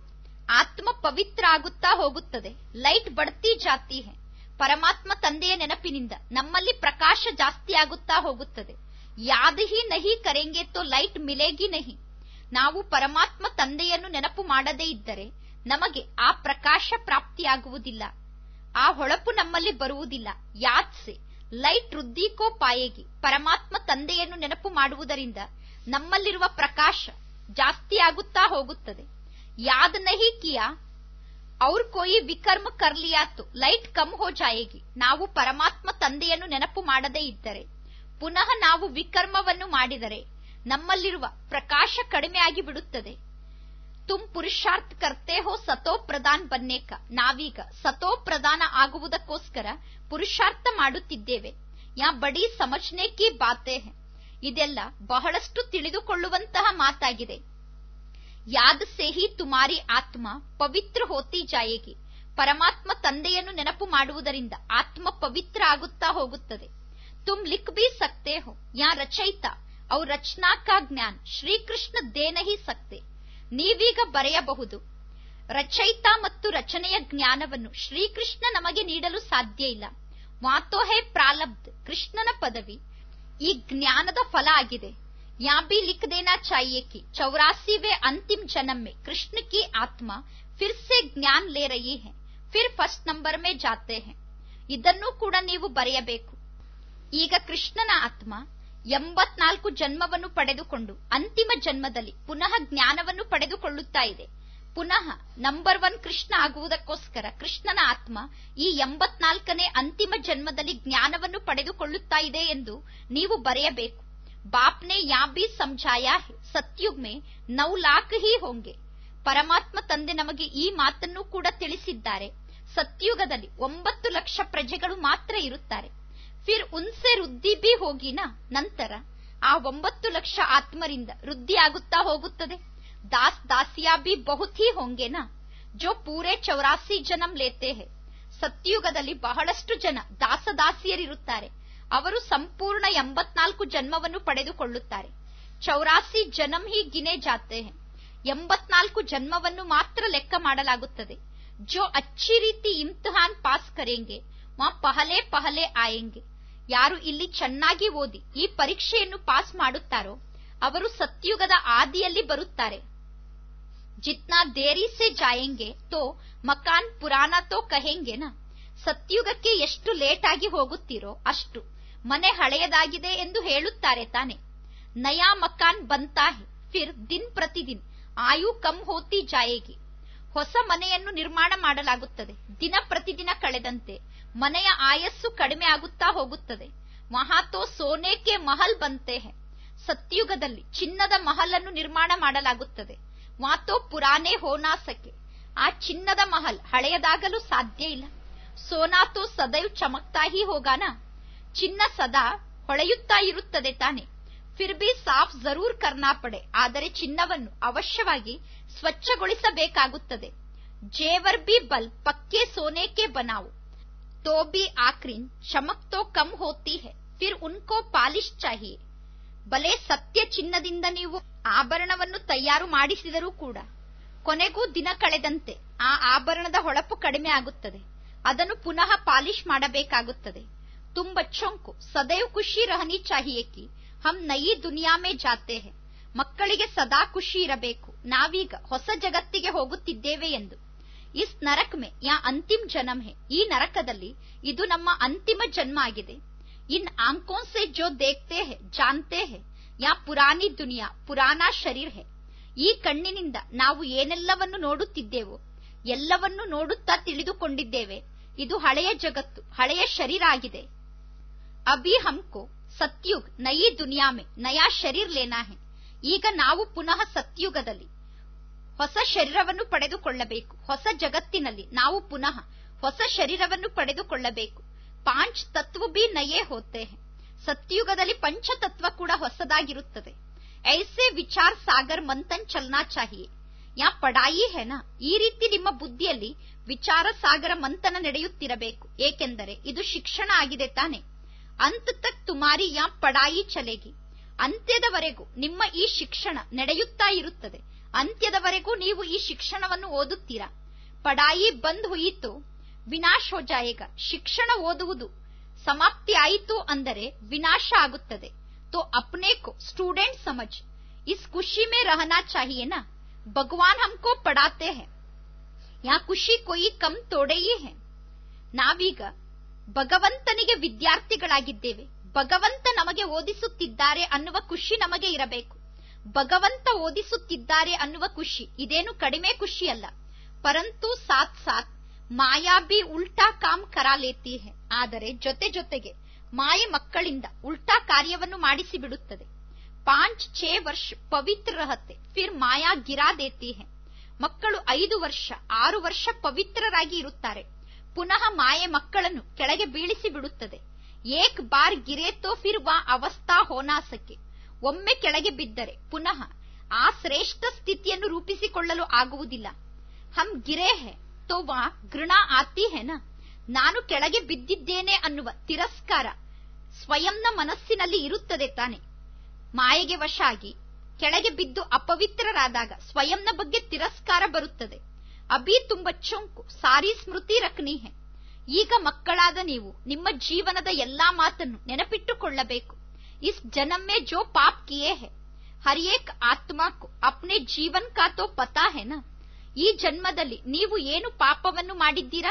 ಆತ್ಮ ಪವಿತ್ರ ಆಗುತ್ತಾ ಹೋಗುತ್ತದೆ ಲೈಟ್ ಬಡ್ತಿ ಜಾತಿ ಹೇ ಪರಮಾತ್ಮ ತಂದೆಯ ನೆನಪಿನಿಂದ ನಮ್ಮಲ್ಲಿ ಪ್ರಕಾಶ ಜಾಸ್ತಿ ಆಗುತ್ತಾ ಹೋಗುತ್ತದೆ ಯಾದ ಹಿ ನಹಿ ಕರೆಂಗೆ ತೋ ಲೈಟ್ ಮಿಲೇಗಿ ನಹಿ ನಾವು ಪರಮಾತ್ಮ ತಂದೆಯನ್ನು ನೆನಪು ಮಾಡದೇ ಇದ್ದರೆ ನಮಗೆ ಆ ಪ್ರಕಾಶ ಪ್ರಾಪ್ತಿಯಾಗುವುದಿಲ್ಲ ಆ ಹೊಳಪು ನಮ್ಮಲ್ಲಿ ಬರುವುದಿಲ್ಲ ಯಾತ್ಸೆ ಲೈಟ್ ವೃದ್ಧಿಕೋ ಪಾಯೇಗಿ ಪರಮಾತ್ಮ ತಂದೆಯನ್ನು ನೆನಪು ಮಾಡುವುದರಿಂದ ನಮ್ಮಲ್ಲಿರುವ ಪ್ರಕಾಶ ಜಾಸ್ತಿಯಾಗುತ್ತಾ ಹೋಗುತ್ತದೆ ಯಾದ್ ನಹಿ ಕಿಯಾ ಅವ್ರ ಕೋಯಿ ವಿಕರ್ಮ ಕರ್ಲಿಯಾತು ಲೈಟ್ ಕಮ್ ಹೋ ಜಾಯೇಗಿ ನಾವು ಪರಮಾತ್ಮ ತಂದೆಯನ್ನು ನೆನಪು ಮಾಡದೇ ಇದ್ದರೆ ಪುನಃ ನಾವು ವಿಕರ್ಮವನ್ನು ಮಾಡಿದರೆ ನಮ್ಮಲ್ಲಿರುವ ಪ್ರಕಾಶ ಕಡಿಮೆ ಆಗಿ ಬಿಡುತ್ತದೆ ತುಮ್ ಪುರುಷಾರ್ಥ ಕರ್ತೆ ಹೋ ಸತೋ ಪ್ರಧಾನ್ ಬನ್ನೇಕ ನಾವೀಗ ಸತೋ ಪ್ರಧಾನ ಆಗುವುದಕ್ಕೋಸ್ಕರ ಪುರುಷಾರ್ಥ ಮಾಡುತ್ತಿದ್ದೇವೆ ಯಾ ಬಡಿ ಸಮಜ್ನೆ ಕಿ ಬಾತೆ ಹೇ ಇದೆಲ್ಲ ಬಹಳಷ್ಟು ತಿಳಿದುಕೊಳ್ಳುವಂತಹ ಮಾತಾಗಿದೆ ಯಾದ್ ಸೇಹಿ ತುಮಾರಿ ಆತ್ಮ ಪವಿತ್ರ ಹೋತಿ ಜಾಯೇಗಿ ಪರಮಾತ್ಮ ತಂದೆಯನ್ನು ನೆನಪು ಮಾಡುವುದರಿಂದ ಆತ್ಮ ಪವಿತ್ರ ಆಗುತ್ತಾ ಹೋಗುತ್ತದೆ ತುಮ್ ಲಿಖ್ ಬಿ ಸಕ್ತೆ ಹೋ ಯಾ ರಚಯಿತ ಅವು ರಚನಾ ಕಾ ಜ್ಞಾನ್ ಶ್ರೀಕೃಷ್ಣ ದೇನಹಿ ಸಕ್ತೆ ನೀವೀಗ ಬರೆಯಬಹುದು ರಚಯಿತ ಮತ್ತು ರಚನೆಯ ಜ್ಞಾನವನ್ನು ಶ್ರೀಕೃಷ್ಣ ನಮಗೆ ನೀಡಲು ಸಾಧ್ಯ ಇಲ್ಲ ಮಾತೋ ಹೇ ಪ್ರಾಲಬ್ಧ ಕೃಷ್ಣನ ಪದವಿ ಈ ಜ್ಞಾನದ ಫಲ ಆಗಿದೆ ಯಾ ಬಿ ಲಿಖ್ ದೇನಾ ಚಾಹಿಯೆ ಕಿ ಚೌರಾಸಿವೆ ಅಂತಿಮ್ ಜನ್ಮ ಮೇ ಕೃಷ್ಣ ಕಿ ಆತ್ಮ ಫಿರ್ ಸೆ ಜ್ಞಾನ್ ಲೇ ರಹಿ ಹೈ ಫಿರ್ ಫಸ್ಟ್ ನಂಬರ್ ಮೇ ಜಾತೆ ಹೈ ಇದನ್ನು ಕೂಡ ನೀವು ಬರೆಯಬೇಕು ಈಗ ಕೃಷ್ಣನ ಆತ್ಮ ಎಂಬತ್ನಾಲ್ಕು ಜನ್ಮವನ್ನು ಪಡೆದುಕೊಂಡು ಅಂತಿಮ ಜನ್ಮದಲ್ಲಿ ಪುನಃ ಜ್ಞಾನವನ್ನು ಪಡೆದುಕೊಳ್ಳುತ್ತಾ ಇದೆ ಪುನಃ ನಂಬರ್ ಒನ್ ಕೃಷ್ಣ ಆಗುವುದಕ್ಕೋಸ್ಕರ ಕೃಷ್ಣನ ಆತ್ಮ ಈ ಎಂಬತ್ನಾಲ್ಕನೇ ಅಂತಿಮ ಜನ್ಮದಲ್ಲಿ ಜ್ಞಾನವನ್ನು ಪಡೆದುಕೊಳ್ಳುತ್ತಾ ಇದೆ ಎಂದು ನೀವು ಬರೆಯಬೇಕು ಬಾಪ್ನೆ ಯಾ ಬಿ ಸಮझाया है ಸತ್ಯುಗ್ ಮೇ ನೌ ಲಾಖ್ ಹಿ ಹೋಂಗೆ ಪರಮಾತ್ಮ ತಂದೆ ನಮಗೆ ಈ ಮಾತನ್ನು ಕೂಡ ತಿಳಿಸಿದ್ದಾರೆ ಸತ್ಯುಗದಲ್ಲಿ ಒಂಬತ್ತು ಲಕ್ಷ ಪ್ರಜೆಗಳು ಮಾತ್ರ ಇರುತ್ತಾರೆ ಫಿರ್ ಉನ್ಸೆ ವೃದ್ಧಿ ಬಿ ಹೋಗಿನ ನಂತರ ಆ ಒಂಬತ್ತು ಲಕ್ಷ ಆತ್ಮರಿಂದ ವೃದ್ಧಿ ಆಗುತ್ತಾ ಹೋಗುತ್ತದೆ ದಾಸ್ ದಾಸಿಯಾ ಬಿ ಬಹುತ್ ಹಿ ಹೋಂಗೆನಾ ಜೋ ಪೂರೆ ಚೌರಾಸಿ ಜನಂ ಲೇತೆ ಹೇ ಸತ್ಯುಗದಲ್ಲಿ ಬಹಳಷ್ಟು ಜನ ದಾಸದಾಸಿಯರಿರುತ್ತಾರೆ ಅವರು ಸಂಪೂರ್ಣ ಎಂಬತ್ನಾಲ್ಕು ಜನ್ಮವನ್ನು ಪಡೆದುಕೊಳ್ಳುತ್ತಾರೆ ಚೌರಾಸಿ ಜನಂ ಹಿ ಗಿನೆ ಜಾತೆ ಹೇ ಎಂಬತ್ನಾಲ್ಕು ಜನ್ಮವನ್ನು ಮಾತ್ರ ಲೆಕ್ಕ ಮಾಡಲಾಗುತ್ತದೆ ಜೋ ಅಚ್ಚಿ ರೀತಿ ಇಮ್ತಿಹಾನ್ ಪಾಸ್ ಕರೆಂಗೆ ವಾ ಪಹಲೆ ಪಹಲೆ ಆಯೆಂಗೆ ಯಾರು ಇಲ್ಲಿ ಚೆನ್ನಾಗಿ ಓದಿ ಈ ಪರೀಕ್ಷೆಯನ್ನು ಪಾಸ್ ಮಾಡುತ್ತಾರೋ ಅವರು ಸತ್ಯುಗದ ಆದಿಯಲ್ಲಿ ಬರುತ್ತಾರೆ ಜಿತ್ನಾ ದೇರಿ ಸೆ ಜಾಯೆಂಗೆ ತೋ ಮಕಾನ್ ಪುರಾಣ ತೋ ಕಹೆಂಗೆ ನ ಸತ್ಯುಗಕ್ಕೆ ಎಷ್ಟು ಲೇಟ್ ಆಗಿ ಹೋಗುತ್ತೀರೋ ಅಷ್ಟು ಮನೆ ಹಳೆಯದಾಗಿದೆ ಎಂದು ಹೇಳುತ್ತಾರೆ ತಾನೆ ನಯಾ ಮಕಾನ್ ಬಂತಾ ಹೆ ಫಿರ್ ದಿನ್ ಪ್ರತಿದಿನ್ ಆಯು ಕಮ್ ಹೋತಿ ಜಾಯೇಗಿ ಹೊಸ ಮನೆಯನ್ನು ನಿರ್ಮಾಣ ಮಾಡಲಾಗುತ್ತದೆ ದಿನ ಪ್ರತಿದಿನ ಕಳೆದಂತೆ ಮನೆಯ ಆಯಸ್ಸು ಕಡಿಮೆ ಆಗುತ್ತಾ ಹೋಗುತ್ತದೆ ಮಹಾತೋ ಸೋನೇಕೆ ಮಹಲ್ ಬಂತೆ ಹೆ ಸತ್ಯುಗದಲ್ಲಿ ಚಿನ್ನದ ಮಹಲನ್ನು ನಿರ್ಮಾಣ ಮಾಡಲಾಗುತ್ತದೆ ಮಾತೋ ಪುರಾನೆ ಹೋನಾಸಕೆ ಆ ಚಿನ್ನದ ಮಹಲ್ ಹಳೆಯದಾಗಲು ಸಾಧ್ಯ ಇಲ್ಲ ಸೋನಾತೋ ಸದೈವ್ ಚಮಕ್ತಾ ಹಿ ಹೋಗಾನ ಚಿನ್ನ ಸದಾ ಹೊಳೆಯುತ್ತಾ ಇರುತ್ತದೆ ತಾನೆ ಫಿರ್ ಬಿ ಸಾಫ್ ಜರೂರ್ ಕರ್ನಾ ಪಡೆ ಆದರೆ ಚಿನ್ನವನ್ನು ಅವಶ್ಯವಾಗಿ ಸ್ವಚ್ಛಗೊಳಿಸಬೇಕಾಗುತ್ತದೆ ಜೇವರ್ ಬಿ ಬಲ್ ಪಕ್ಕೆ ಸೋನೆಕೆ ಬನಾವು तो भी आखिर चमक तो कम होती है फिर उनको ಪಾಲಿಶ್ चाहिए ಬಲೆ ಸತ್ಯ ಚಿನ್ನದಿಂದ ನೀವು ಆಭರಣವನ್ನು ತಯಾರು ಮಾಡಿಸಿದರೂ ಕೂಡ ಕೊನೆಗೂ ದಿನ ಕಳೆದಂತೆ ಆ ಆಭರಣದ ಹೊಳಪು ಕಡಿಮೆ ಆಗುತ್ತದೆ ಅದನ್ನು ಪುನಃ ಪಾಲಿಶ್ ಮಾಡಬೇಕಾಗುತ್ತದೆ ತುಂ ಬಚ್ಚೋं को ಸದೈವ್ ಖುಷಿ ರಹನಿ ಚಾಹಿಯೇ ಕಿ ಹಮ್ ನಯಿ ದುನಿಯಾ ಮೇ ಜಾತೆ ಹೈ ಮಕ್ಕಳಿಗೆ ಸದಾ ಖುಷಿ ಇರಬೇಕು ನಾವೀಗ ಹೊಸ ಜಗತ್ತಿಗೆ ಹೋಗುತ್ತಿದ್ದೇವೆ ಎಂದು ಇಸ್ ನರಕ್ ಮೇ ಯಾ ಅಂತಿಮ್ ಜನ್ಮ ಹೇ ಈ ನರಕದಲ್ಲಿ ಇದು ನಮ್ಮ ಅಂತಿಮ ಜನ್ಮ ಆಗಿದೆ ಇನ್ ಆಂಕೋನ್ ಸೆ ಜೋ ದೇಖ್ತೆ ಹೇ ಜಾನ್ತೆ ಹೇ ಯಾ ಪುರಾನಿ ದುನಿಯಾ ಪುರಾನಾ ಶರೀರ್ ಹೇ ಈ ಕಣ್ಣಿನಿಂದ ನಾವು ಏನೆಲ್ಲವನ್ನು ನೋಡುತ್ತಿದ್ದೇವೋ ಎಲ್ಲವನ್ನೂ ನೋಡುತ್ತಾ ತಿಳಿದುಕೊಂಡಿದ್ದೇವೆ ಇದು ಹಳೆಯ ಜಗತ್ತು ಹಳೆಯ ಶರೀರ ಆಗಿದೆ ಅಭಿ ಹಮ್ಕೋ ಸತ್ಯುಗ್ ನಯಿ ದುನಿಯಾ ಮೇ ನಯಾ ಶರೀರ್ ಲೇನಾ ಹೇ ಈಗ ನಾವು ಪುನಃ ಸತ್ಯುಗದಲ್ಲಿ ಹೊಸ ಶರೀರವನ್ನು ಪಡೆದುಕೊಳ್ಳಬೇಕು ಹೊಸ ಜಗತ್ತಿನಲ್ಲಿ ನಾವು ಪುನಃ ಹೊಸ ಶರೀರವನ್ನು ಪಡೆದುಕೊಳ್ಳಬೇಕು ಪಾಂಚ್ ತತ್ವ ಬಿ ನಯೇ ಹೋತೆ ಹೈ ಸತ್ಯುಗದಲ್ಲಿ ಪಂಚತತ್ವ ಕೂಡ ಹೊಸದಾಗಿರುತ್ತದೆ ಐಸೆ ವಿಚಾರ್ ಸಾಗರ್ ಮಂಥನ್ ಚಲ್ನಾ ಚಾಹಿಯೇ ಯಾ ಪಡಾಯಿ ಹೆನ ಈ ರೀತಿ ನಿಮ್ಮ ಬುದ್ಧಿಯಲ್ಲಿ ವಿಚಾರ ಸಾಗರ ಮಂಥನ ನಡೆಯುತ್ತಿರಬೇಕು ಏಕೆಂದರೆ ಇದು ಶಿಕ್ಷಣ ಆಗಿದೆ ತಾನೆ ಅಂತ್ ತಕ್ ತುಮಾರಿ ಯಾ ಪಡಾಯಿ ಚಲೇಗಿ ಅಂತ್ಯದವರೆಗೂ ನಿಮ್ಮ ಈ ಶಿಕ್ಷಣ ನಡೆಯುತ್ತಾ ಇರುತ್ತದೆ ಅಂತ್ಯದವರೆಗೂ ನೀವು ಈ ಶಿಕ್ಷಣವನ್ನು ಓದುತ್ತೀರಾ ಪಡಾಯಿ ಬಂದ್ ಹುಯಿತು ವಿನಾಶ್ ಹೋ ಜಾಯೇಗ ಶಿಕ್ಷಣ ಓದುವುದು ಸಮಾಪ್ತಿ ಆಯಿತು ಅಂದರೆ ವಿನಾಶ ಆಗುತ್ತದೆ तो अपने को स्टूडेंट समझ इस खुशी में रहना चाहिए ना भगवान हमको पढ़ाते हैं यहाँ ಖುಷಿ ಕೊಯಿ ಕಮ್ ತೋಡೆಯೇ ಹೇ ನಾವೀಗ ಭಗವಂತನಿಗೆ ವಿದ್ಯಾರ್ಥಿಗಳಾಗಿದ್ದೇವೆ ಭಗವಂತ ನಮಗೆ ಓದಿಸುತ್ತಿದ್ದಾರೆ ಅನ್ನುವ ಖುಷಿ ನಮಗೆ ಇರಬೇಕು ಭಗವಂತ ಓದಿಸುತ್ತಿದ್ದಾರೆ ಅನ್ನುವ ಖುಷಿ ಇದೇನು ಕಡಿಮೆ ಖುಷಿ ಅಲ್ಲ ಪರಂತು ಸಾಥ್ ಸಾಥ್ ಮಾಯಾ ಬಿ ಉಲ್ಟಾ ಕಾಮ್ ಕರಾ ಲೇತಿ ಹೇ ಆದರೆ ಜೊತೆ ಜೊತೆಗೆ ಮಾಯೆ ಮಕ್ಕಳಿಂದ ಉಲ್ಟಾ ಕಾರ್ಯವನ್ನು ಮಾಡಿಸಿ ಬಿಡುತ್ತದೆ ಪಾಂಚ್ ಛೇ ವರ್ಷ ಪವಿತ್ರ ರಹತೆ ಫಿರ್ ಮಾಯಾ ಗಿರಾ ದೇತಿ ಹೇ ಮಕ್ಕಳು ಐದು ವರ್ಷ ಆರು ವರ್ಷ ಪವಿತ್ರರಾಗಿ ಇರುತ್ತಾರೆ ಪುನಃ ಮಾಯೆ ಮಕ್ಕಳನ್ನು ಕೆಳಗೆ ಬೀಳಿಸಿ ಬಿಡುತ್ತದೆ ಏಕ್ ಬಾರ್ ಗಿರೆ ತೋ ಫಿರ್ ವಾ ಅವಸ್ಥಾ ಹೋನಾಸಕೆ ಒಮ್ಮೆ ಕೆಳಗೆ ಬಿದ್ದರೆ ಪುನಃ ಆ ಶ್ರೇಷ್ಠ ಸ್ಥಿತಿಯನ್ನು ರೂಪಿಸಿಕೊಳ್ಳಲು ಆಗುವುದಿಲ್ಲ ಹಮ್ ಗಿರೆ ಹೇ ತೋ ವಾ ಗೃಣ ಆತಿ ಹೆನ ನಾನು ಕೆಳಗೆ ಬಿದ್ದಿದ್ದೇನೆ ಅನ್ನುವ ತಿರಸ್ಕಾರ ಸ್ವಯಂನ ಮನಸ್ಸಿನಲ್ಲಿ ಇರುತ್ತದೆ ತಾನೆ ಮಾಯೆಗೆ ವಶ ಆಗಿ ಕೆಳಗೆ ಬಿದ್ದು ಅಪವಿತ್ರರಾದಾಗ ಸ್ವಯಂನ ಬಗ್ಗೆ ತಿರಸ್ಕಾರ ಬರುತ್ತದೆ ಅಭಿ ತುಂಬ ಚೊಂಕು ಸಾರಿ ಸ್ಮೃತಿ ರಕ್ನಿ ಹೆ ಈಗ ಮಕ್ಕಳಾದ ನೀವು ನಿಮ್ಮ ಜೀವನದ ಎಲ್ಲಾ ಮಾತನ್ನು ನೆನಪಿಟ್ಟುಕೊಳ್ಳಬೇಕು ಇಸ್ ಜನಮ್ಮೆ ಜೋ ಪಾಪ್ ಕಿಯೇ ಹೆ ಹರ್ ಏಕ್ ಆತ್ಮಕ್ಕೂ ಅಪ್ನೆ ಜೀವನ್ ಕಾ ತೋ ಪತಾ ಹೆನ ಈ ಜನ್ಮದಲ್ಲಿ ನೀವು ಏನು ಪಾಪವನ್ನು ಮಾಡಿದ್ದೀರಾ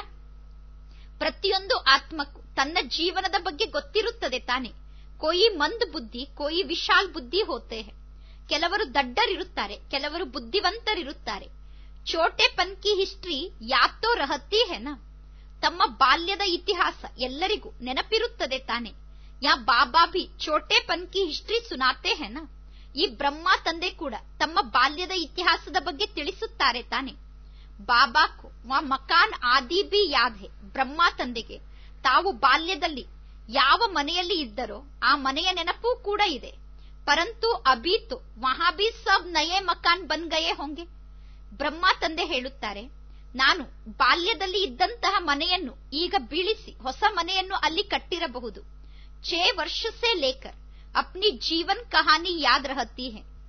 ಪ್ರತಿಯೊಂದು ಆತ್ಮಕ್ಕೂ ತನ್ನ ಜೀವನದ ಬಗ್ಗೆ ಗೊತ್ತಿರುತ್ತದೆ ತಾನೆ ಕೊಯಿ ಮಂದ್ ಬುದ್ಧಿ ಕೊಯಿ ವಿಶಾಲ್ ಬುದ್ಧಿ ಹೋತೆ ಹೆ ಕೆಲವರು ದಡ್ಡರಿರುತ್ತಾರೆ ಕೆಲವರು ಬುದ್ಧಿವಂತರಿರುತ್ತಾರೆ ಚೋಟೆ ಪನ್ಕಿ ಹಿಸ್ಟ್ರಿ ಯಾತೋ ರಹತಿ ಹೆನ ತಮ್ಮ ಬಾಲ್ಯದ ಇತಿಹಾಸ ಎಲ್ಲರಿಗೂ ನೆನಪಿರುತ್ತದೆ ತಾನೆ ಯಾ ಬಾಬಾ ಭಿ ಚೋಟೆ ಪನ್ಕಿ ಹಿಸ್ಟ್ರಿ ಸುನಾತೆ ಹೆನ ಈ ಬ್ರಹ್ಮ ತಂದೆ ಕೂಡ ತಮ್ಮ ಬಾಲ್ಯದ ಇತಿಹಾಸದ ಬಗ್ಗೆ ತಿಳಿಸುತ್ತಾರೆ ತಾನೆ ಬಾಬಾಕು ವಾ ಮಕಾನ್ ಆದಿ ಬಿ ಯಾದ್ ಹೆ ಬ್ರಹ್ಮ ತಂದೆಗೆ ತಾವು ಬಾಲ್ಯದಲ್ಲಿ ಯಾವ ಮನೆಯಲ್ಲಿ ಇದ್ದರೋ ಆ ಮನೆಯ ನೆನಪೂ ಕೂಡ ಇದೆ ಪರಂತು ಅಬೀತು ವಹಾ ಬಿ ಸಬ್ ನಯೇ ಮಕಾನ್ ಬನ್ ಗಯೇ ಹೊಂಗೆ ಬ್ರಹ್ಮ ತಂದೆ ಹೇಳುತ್ತಾರೆ ನಾನು ಬಾಲ್ಯದಲ್ಲಿ ಇದ್ದಂತಹ ಮನೆಯನ್ನು ಈಗ ಬೀಳಿಸಿ ಹೊಸ ಮನೆಯನ್ನು ಅಲ್ಲಿ ಕಟ್ಟಿರಬಹುದು ಛೇ ವರ್ಷ ಸೆ ಲೇಕರ್ ಅಪ್ನಿ ಜೀವನ್ ಕಹಾನಿ ಯಾದ್ ರಹತಿ ಹೆ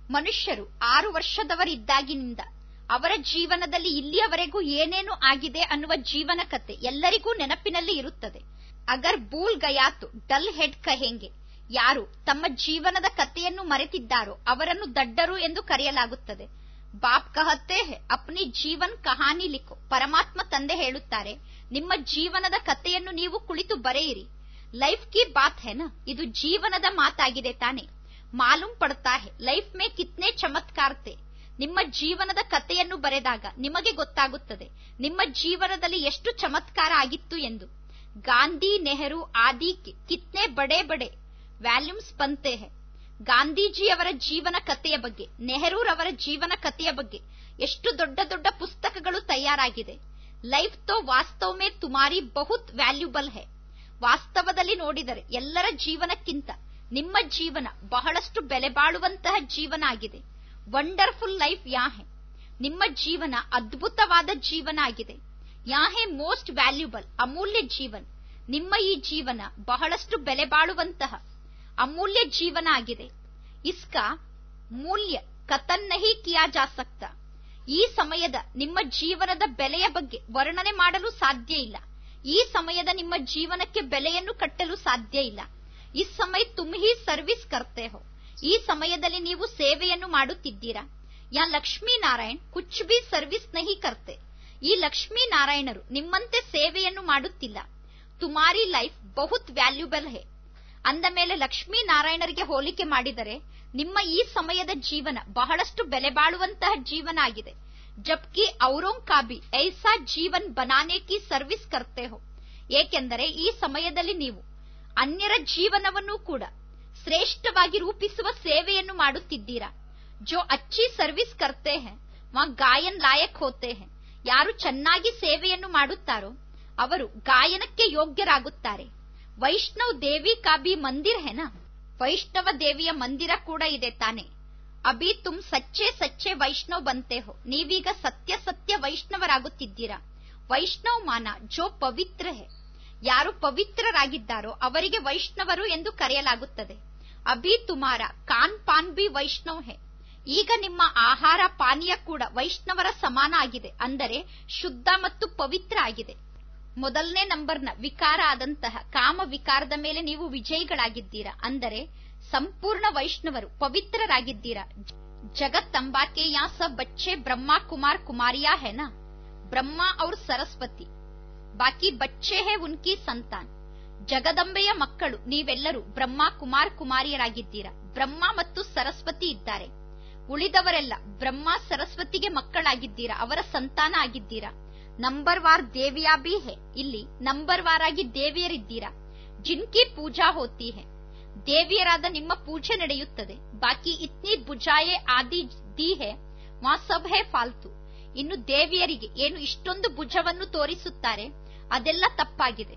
ಮನುಷ್ಯರು ಆರು ವರ್ಷದವರಿದ್ದಾಗಿನಿಂದ ಅವರ ಜೀವನದಲ್ಲಿ ಇಲ್ಲಿಯವರೆಗೂ ಏನೇನು ಆಗಿದೆ ಅನ್ನುವ ಜೀವನ ಕತೆ ಎಲ್ಲರಿಗೂ ನೆನಪಿನಲ್ಲಿ ಇರುತ್ತದೆ ಅಗರ್ ಬೂಲ್ ಗಯಾತು ಡಲ್ ಹೆಡ್ ಕಹೆಂಗೆ ಯಾರು ತಮ್ಮ ಜೀವನದ ಕಥೆಯನ್ನು ಮರೆತಿದ್ದಾರೋ ಅವರನ್ನು ದಡ್ಡರು ಎಂದು ಕರೆಯಲಾಗುತ್ತದೆ ಬಾಪ್ ಕಹತ್ತೆ ಹೇ ಅಪ್ನಿ ಜೀವನ್ ಕಹಾನಿ ಲಿಖೋ ಪರಮಾತ್ಮ ತಂದೆ ಹೇಳುತ್ತಾರೆ ನಿಮ್ಮ ಜೀವನದ ಕಥೆಯನ್ನು ನೀವು ಕುಳಿತು ಬರೆಯಿರಿ ಲೈಫ್ ಕಿ ಬಾತ್ ಹೇ ನ ಇದು ಜೀವನದ ಮಾತಾಗಿದೆ ತಾನೆ ಮಾಲೂಮ್ ಪಡ್ತಾ ಹೇ ಲೈಫ್ ಮೇ ಕಿತ್ನೆ ಚಮತ್ಕಾರ್ತೆ ನಿಮ್ಮ ಜೀವನದ ಕಥೆಯನ್ನು ಬರೆದಾಗ ನಿಮಗೆ ಗೊತ್ತಾಗುತ್ತದೆ ನಿಮ್ಮ ಜೀವನದಲ್ಲಿ ಎಷ್ಟು ಚಮತ್ಕಾರ ಆಗಿತ್ತು ಎಂದು ಗಾಂಧಿ ನೆಹರು ಆದಿ ಕಿತ್ನೆ ಬಡೆ ಬಡೆ ವ್ಯಾಲ್ಯೂಮ್ಸ್ ಬಂತೆ ಹೇ ಗಾಂಧೀಜಿಯವರ ಜೀವನ ಕಥೆಯ ಬಗ್ಗೆ ನೆಹರೂರವರ ಜೀವನ ಕಥೆಯ ಬಗ್ಗೆ ಎಷ್ಟು ದೊಡ್ಡ ದೊಡ್ಡ ಪುಸ್ತಕಗಳು ತಯಾರಾಗಿದೆ ಲೈಫ್ ತೋ ವಾಸ್ತವ ಮೇ ತುಮಾರಿ ಬಹುತ್ ವ್ಯಾಲ್ಯೂಬಲ್ ಹೇ ವಾಸ್ತವದಲ್ಲಿ ನೋಡಿದರೆ ಎಲ್ಲರ ಜೀವನಕ್ಕಿಂತ ನಿಮ್ಮ ಜೀವನ ಬಹಳಷ್ಟು ಬೆಲೆ ಬಾಳುವಂತಹ ಜೀವನ ಆಗಿದೆ ವಂಡರ್ಫುಲ್ ಲೈಫ್ ಯಾ ಹೇ ನಿಮ್ಮ ಜೀವನ ಅದ್ಭುತವಾದ ಜೀವನ ಆಗಿದೆ ಯಾ ಹೇ ಮೋಸ್ಟ್ ವ್ಯಾಲ್ಯೂಬಲ್ ಅಮೂಲ್ಯ ಜೀವನ್ ನಿಮ್ಮ ಈ ಜೀವನ ಬಹಳಷ್ಟು ಬೆಲೆ ಬಾಳುವಂತಹ ಅಮೂಲ್ಯ ಜೀವನ ಆಗಿದೆ ಇಸ್ಕಾ ಮೂಲ್ಯ ಕತನ್ ನಹಿ ಕಿಯಾ ಜಾ ಸಕ್ತ ಈ ಸಮಯದ ನಿಮ್ಮ ಜೀವನದ ಬೆಲೆಯ ಬಗ್ಗೆ ವರ್ಣನೆ ಮಾಡಲು ಸಾಧ್ಯ ಇಲ್ಲ ಈ ಸಮಯದ ನಿಮ್ಮ ಜೀವನಕ್ಕೆ ಬೆಲೆಯನ್ನು ಕಟ್ಟಲು ಸಾಧ್ಯ ಇಲ್ಲ ಈ ಸಮಯ ತುಮ್ ಹಿ ಸರ್ವಿಸ್ ಕರ್ತೆ ಹೋ ಈ ಸಮಯದಲ್ಲಿ ನೀವು ಸೇವೆಯನ್ನು ಮಾಡುತ್ತಿದ್ದೀರಾ ಯಾ ಲಕ್ಷ್ಮೀ ನಾರಾಯಣ್ ಕುಚ್ ಬಿ ಸರ್ವಿಸ್ ನಹಿ ಕರ್ತೆ ಈ ಲಕ್ಷ್ಮೀ ನಾರಾಯಣರು ನಿಮ್ಮಂತೆ ಸೇವೆಯನ್ನು ಮಾಡುತ್ತಿಲ್ಲ ತುಮಾರಿ ಲೈಫ್ ಬಹುತ್ ವ್ಯಾಲ್ಯೂಬಲ್ ಹೇ ಅಂದ ಮೇಲೆ ಲಕ್ಷ್ಮೀ ನಾರಾಯಣರಿಗೆ ಹೋಲಿಕೆ ಮಾಡಿದರೆ ನಿಮ್ಮ ಈ ಸಮಯದ ಜೀವನ ಬಹಳಷ್ಟು ಬೆಲೆ ಬಾಳುವಂತಹ ಜೀವನ ಆಗಿದೆ ಜಬ್ಕಿ ಔರೋಂ ಕಾಬಿ ಐಸಾ ಜೀವನ್ ಬನಾನೆ ಕಿ ಸರ್ವಿಸ್ ಕರ್ತೆ ಹೋ ಏಕೆಂದರೆ ಈ ಸಮಯದಲ್ಲಿ ನೀವು ಅನ್ಯರ ಜೀವನವನ್ನು ಕೂಡ ಶ್ರೇಷ್ಠವಾಗಿ ರೂಪಿಸುವ ಸೇವೆಯನ್ನು ಮಾಡುತ್ತಿದ್ದೀರಾ ಜೋ ಅಚ್ಚಿ ಸರ್ವಿಸ್ ಕರ್ತೆ ಹೇ ವಾ ಗಾಯನ್ ಲಾಯಕ್ ಹೋತೆ ಹೇ ಯಾರು ಚೆನ್ನಾಗಿ ಸೇವೆಯನ್ನು ಮಾಡುತ್ತಾರೋ ಅವರು ಗಾಯನಕ್ಕೆ ಯೋಗ್ಯರಾಗುತ್ತಾರೆ ವೈಷ್ಣವ್ ದೇವಿ ಕಾ ಬಿ ಮಂದಿರ್ ಹೆನಾ ವೈಷ್ಣವ ದೇವಿಯ ಮಂದಿರ ಕೂಡ ಇದೆ ತಾನೆ ಅಭಿ ತುಮ್ ಸಚ್ಚೆ ಸಚ್ಚೆ ವೈಷ್ಣವ್ ಬಂತೆ ಹೋ ನೀವೀಗ ಸತ್ಯ ಸತ್ಯ ವೈಷ್ಣವರಾಗುತ್ತಿದ್ದೀರಾ ವೈಷ್ಣವ್ ಮಾನ ಜೋ ಪವಿತ್ರ ಹೇ ಯಾರು ಪವಿತ್ರರಾಗಿದ್ದಾರೋ ಅವರಿಗೆ ವೈಷ್ಣವರು ಎಂದು ಕರೆಯಲಾಗುತ್ತದೆ ಅಭಿ ತುಮಾರ ಕಾನ್ ಪಾನ್ ಬಿ ವೈಷ್ಣವ್ ಹೇ ಈಗ ನಿಮ್ಮ ಆಹಾರ ಪಾನೀಯ ಕೂಡ ವೈಷ್ಣವರ ಸಮಾನ ಆಗಿದೆ ಅಂದರೆ ಶುದ್ಧ ಮತ್ತು ಪವಿತ್ರ ಆಗಿದೆ ಮೊದಲನೇ ನಂಬರ್ನ ವಿಕಾರ ಆದಂತಹ ಕಾಮ ವಿಕಾರದ ಮೇಲೆ ನೀವು ವಿಜಯಿಗಳಾಗಿದ್ದೀರಾ ಅಂದರೆ ಸಂಪೂರ್ಣ ವೈಷ್ಣವರು ಪವಿತ್ರರಾಗಿದ್ದೀರಾ ಜಗತ್ತಂಬಾಕೆ ಯಾ ಸ ಬಚ್ಚೆ ಬ್ರಹ್ಮ ಕುಮಾರ್ ಕುಮಾರಿಯಾ ಹೆನಾ ಬ್ರಹ್ಮ ಅವ್ರ ಸರಸ್ವತಿ ಬಾಕಿ ಬಚ್ಚೆ ಹೇ ಉನ್ಕಿ ಸಂತಾನ್ ಜಗದಂಬೆಯ ಮಕ್ಕಳು ನೀವೆಲ್ಲರೂ ಬ್ರಹ್ಮ ಕುಮಾರ್ ಕುಮಾರಿಯರಾಗಿದ್ದೀರಾ ಬ್ರಹ್ಮ ಮತ್ತು ಸರಸ್ವತಿ ಇದ್ದಾರೆ ಉಳಿದವರೆಲ್ಲ ಬ್ರಹ್ಮ ಸರಸ್ವತಿಗೆ ಮಕ್ಕಳಾಗಿದ್ದೀರಾ ಅವರ ಸಂತಾನ ಆಗಿದ್ದೀರಾ ನಂಬರ್ ವಾರ್ ದೇವಿಯಾ ಬಿ ಹೇ ಇಲ್ಲಿ ನಂಬರ್ ವಾರ್ ಆಗಿ ದೇವಿಯರಿದ್ದೀರಾ ಜಿನ್ಕಿ ಪೂಜಾ ಹೋತಿ ಹೇ ದೇವಿಯರಾದ ನಿಮ್ಮ ಪೂಜೆ ನಡೆಯುತ್ತದೆ ಬಾಕಿ ಇತ್ನಿ ಬುಜಾಯೆ ಆದಿ ದಿ ಹೇ ವಾ ಸಬ್ ಹೇ ಫಾಲ್ತು ಇನ್ನು ದೇವಿಯರಿಗೆ ಏನು ಇಷ್ಟೊಂದು ಭುಜವನ್ನು ತೋರಿಸುತ್ತಾರೆ ಅದೆಲ್ಲ ತಪ್ಪಾಗಿದೆ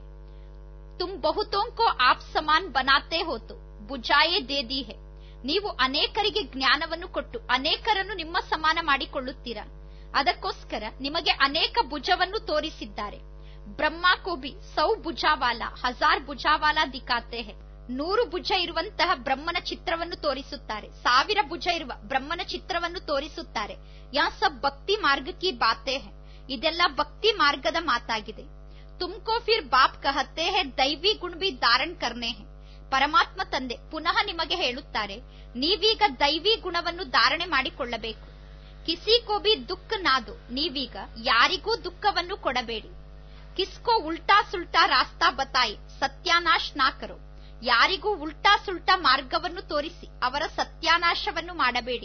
ತುಮ್ ಬಹುತೋಂಕೋ ಆಪ್ ಸಮಾನ್ ಬನಾತೆ ಹೋತು ಬುಜಾಯೆ ದೇದಿ ಹೇ ನೀವು ಅನೇಕರಿಗೆ ಜ್ಞಾನವನ್ನು ಕೊಟ್ಟು ಅನೇಕರನ್ನು ನಿಮ್ಮ ಸಮಾನ ಮಾಡಿಕೊಳ್ಳುತ್ತೀರಾ ಅದಕ್ಕೋಸ್ಕರ ನಿಮಗೆ ಅನೇಕ ಭುಜವನ್ನು ತೋರಿಸಿದ್ದಾರೆ ಬ್ರಹ್ಮ ಕೋಬಿ ಸೌ ಭುಜಾವಾಲ ಹಜಾರ್ ಭುಜಾವಾಲ ದಿಕಾತೆ ಹೇ ನೂರು ಭುಜ ಇರುವಂತಹ ಬ್ರಹ್ಮನ ಚಿತ್ರವನ್ನು ತೋರಿಸುತ್ತಾರೆ ಸಾವಿರ ಭುಜ ಇರುವ ಬ್ರಹ್ಮನ ಚಿತ್ರವನ್ನು ತೋರಿಸುತ್ತಾರೆ ಯಾ ಸಬ್ ಭಕ್ತಿ ಮಾರ್ಗ ಕಿ ಬಾತೆ ಹೇ ಇದೆಲ್ಲ ಭಕ್ತಿ ಮಾರ್ಗದ ಮಾತಾಗಿದೆ ತುಮ್ಕೋ ಫಿರ್ ಬಾಪ್ ಕಹತೆ ಹೇ ದೈವಿ ಗುಣ ಬಿ ಧಾರಣ್ ಕರ್ನೆ ಹೇ ಪರಮಾತ್ಮ ತಂದೆ ಪುನಃ ನಿಮಗೆ ಹೇಳುತ್ತಾರೆ ನೀವೀಗ ದೈವಿ ಗುಣವನ್ನು ಧಾರಣೆ ಮಾಡಿಕೊಳ್ಳಬೇಕು ಕಿಸಿ ಕೋ ಬಿ ದುಃಖ ನಾದು ನೀವೀಗ ಯಾರಿಗೂ ದುಃಖವನ್ನು ಕೊಡಬೇಡಿ ಕಿಸ್ಕೋ ಉಲ್ಟಾ ಸುಲ್ಟಾ ರಾಸ್ತಾ ಬತಾಯಿ ಸತ್ಯಾನಾಶ್ ನಾ ಕರೋ ಯಾರಿಗೂ ಉಲ್ಟಾ ಸುಲ್ಟಾ ಮಾರ್ಗವನ್ನು ತೋರಿಸಿ ಅವರ ಸತ್ಯಾನಾಶವನ್ನು ಮಾಡಬೇಡಿ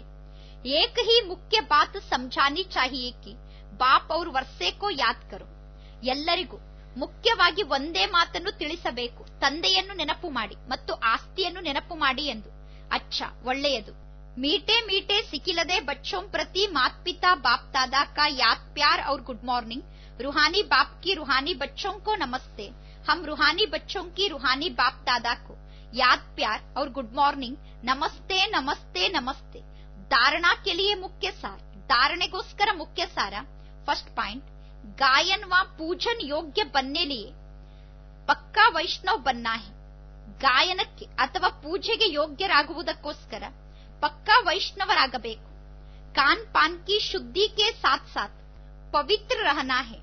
ಏಕ ಹಿ ಮುಖ್ಯ ಬಾತ್ ಸಮझानी चाहिए कि ಬಾಪ್ ಅವ್ರ ವರ್ಷೇಕೋ ಯಾದ್ ಕರೋ ಎಲ್ಲರಿಗೂ ಮುಖ್ಯವಾಗಿ ಒಂದೇ ಮಾತನ್ನು ತಿಳಿಸಬೇಕು ತಂದೆಯನ್ನು ನೆನಪು ಮಾಡಿ ಮತ್ತು ಆಸ್ತಿಯನ್ನು ನೆನಪು ಮಾಡಿ ಎಂದು ಅಚ್ಚ ಒಳ್ಳೆಯದು ಮೀಟೆ ಮೀಟೆ ಸಿಕ್ಕಿಲದೆ ಬಚ್ಚೋಂ ಪ್ರತಿ ಮಾತ್ ಪಿತಾ ಬಾಪ್ दादा का याद प्यार और गुड मॉर्निंग रूहानी बाप की रूहानी बच्चों को नमस्ते हम रूहानी बच्चों की रूहानी बाप दादा को याद प्यार और गुड मॉर्निंग नमस्ते नमस्ते नमस्ते धारणा के लिए मुख्य सार धारणेಗೋಸ್ಕರ ಮುಖ್ಯ ಸಾರ ಫಸ್ಟ್ ಪಾಯಿಂಟ್ गायन व पूजन योग्य बनने लिए ಪಕ್ಕಾ ವೈಷ್ಣವ್ ಬನ್ನ ಹೇ ಗಾಯನಕ್ಕೆ ಅಥವಾ ಪೂಜೆಗೆ ಯೋಗ್ಯರಾಗುವುದಕ್ಕೋಸ್ಕರ ಪಕ್ಕಾ ವೈಷ್ಣವರಾಗಬೇಕು ಕಾನ್ ಪಾನ್ ಕಿ ಶುದ್ಧಿ ಕೆ ಸಾಥ್ ಸಾಥ್ ಪವಿತ್ರ ರಹನಾ ಹೇ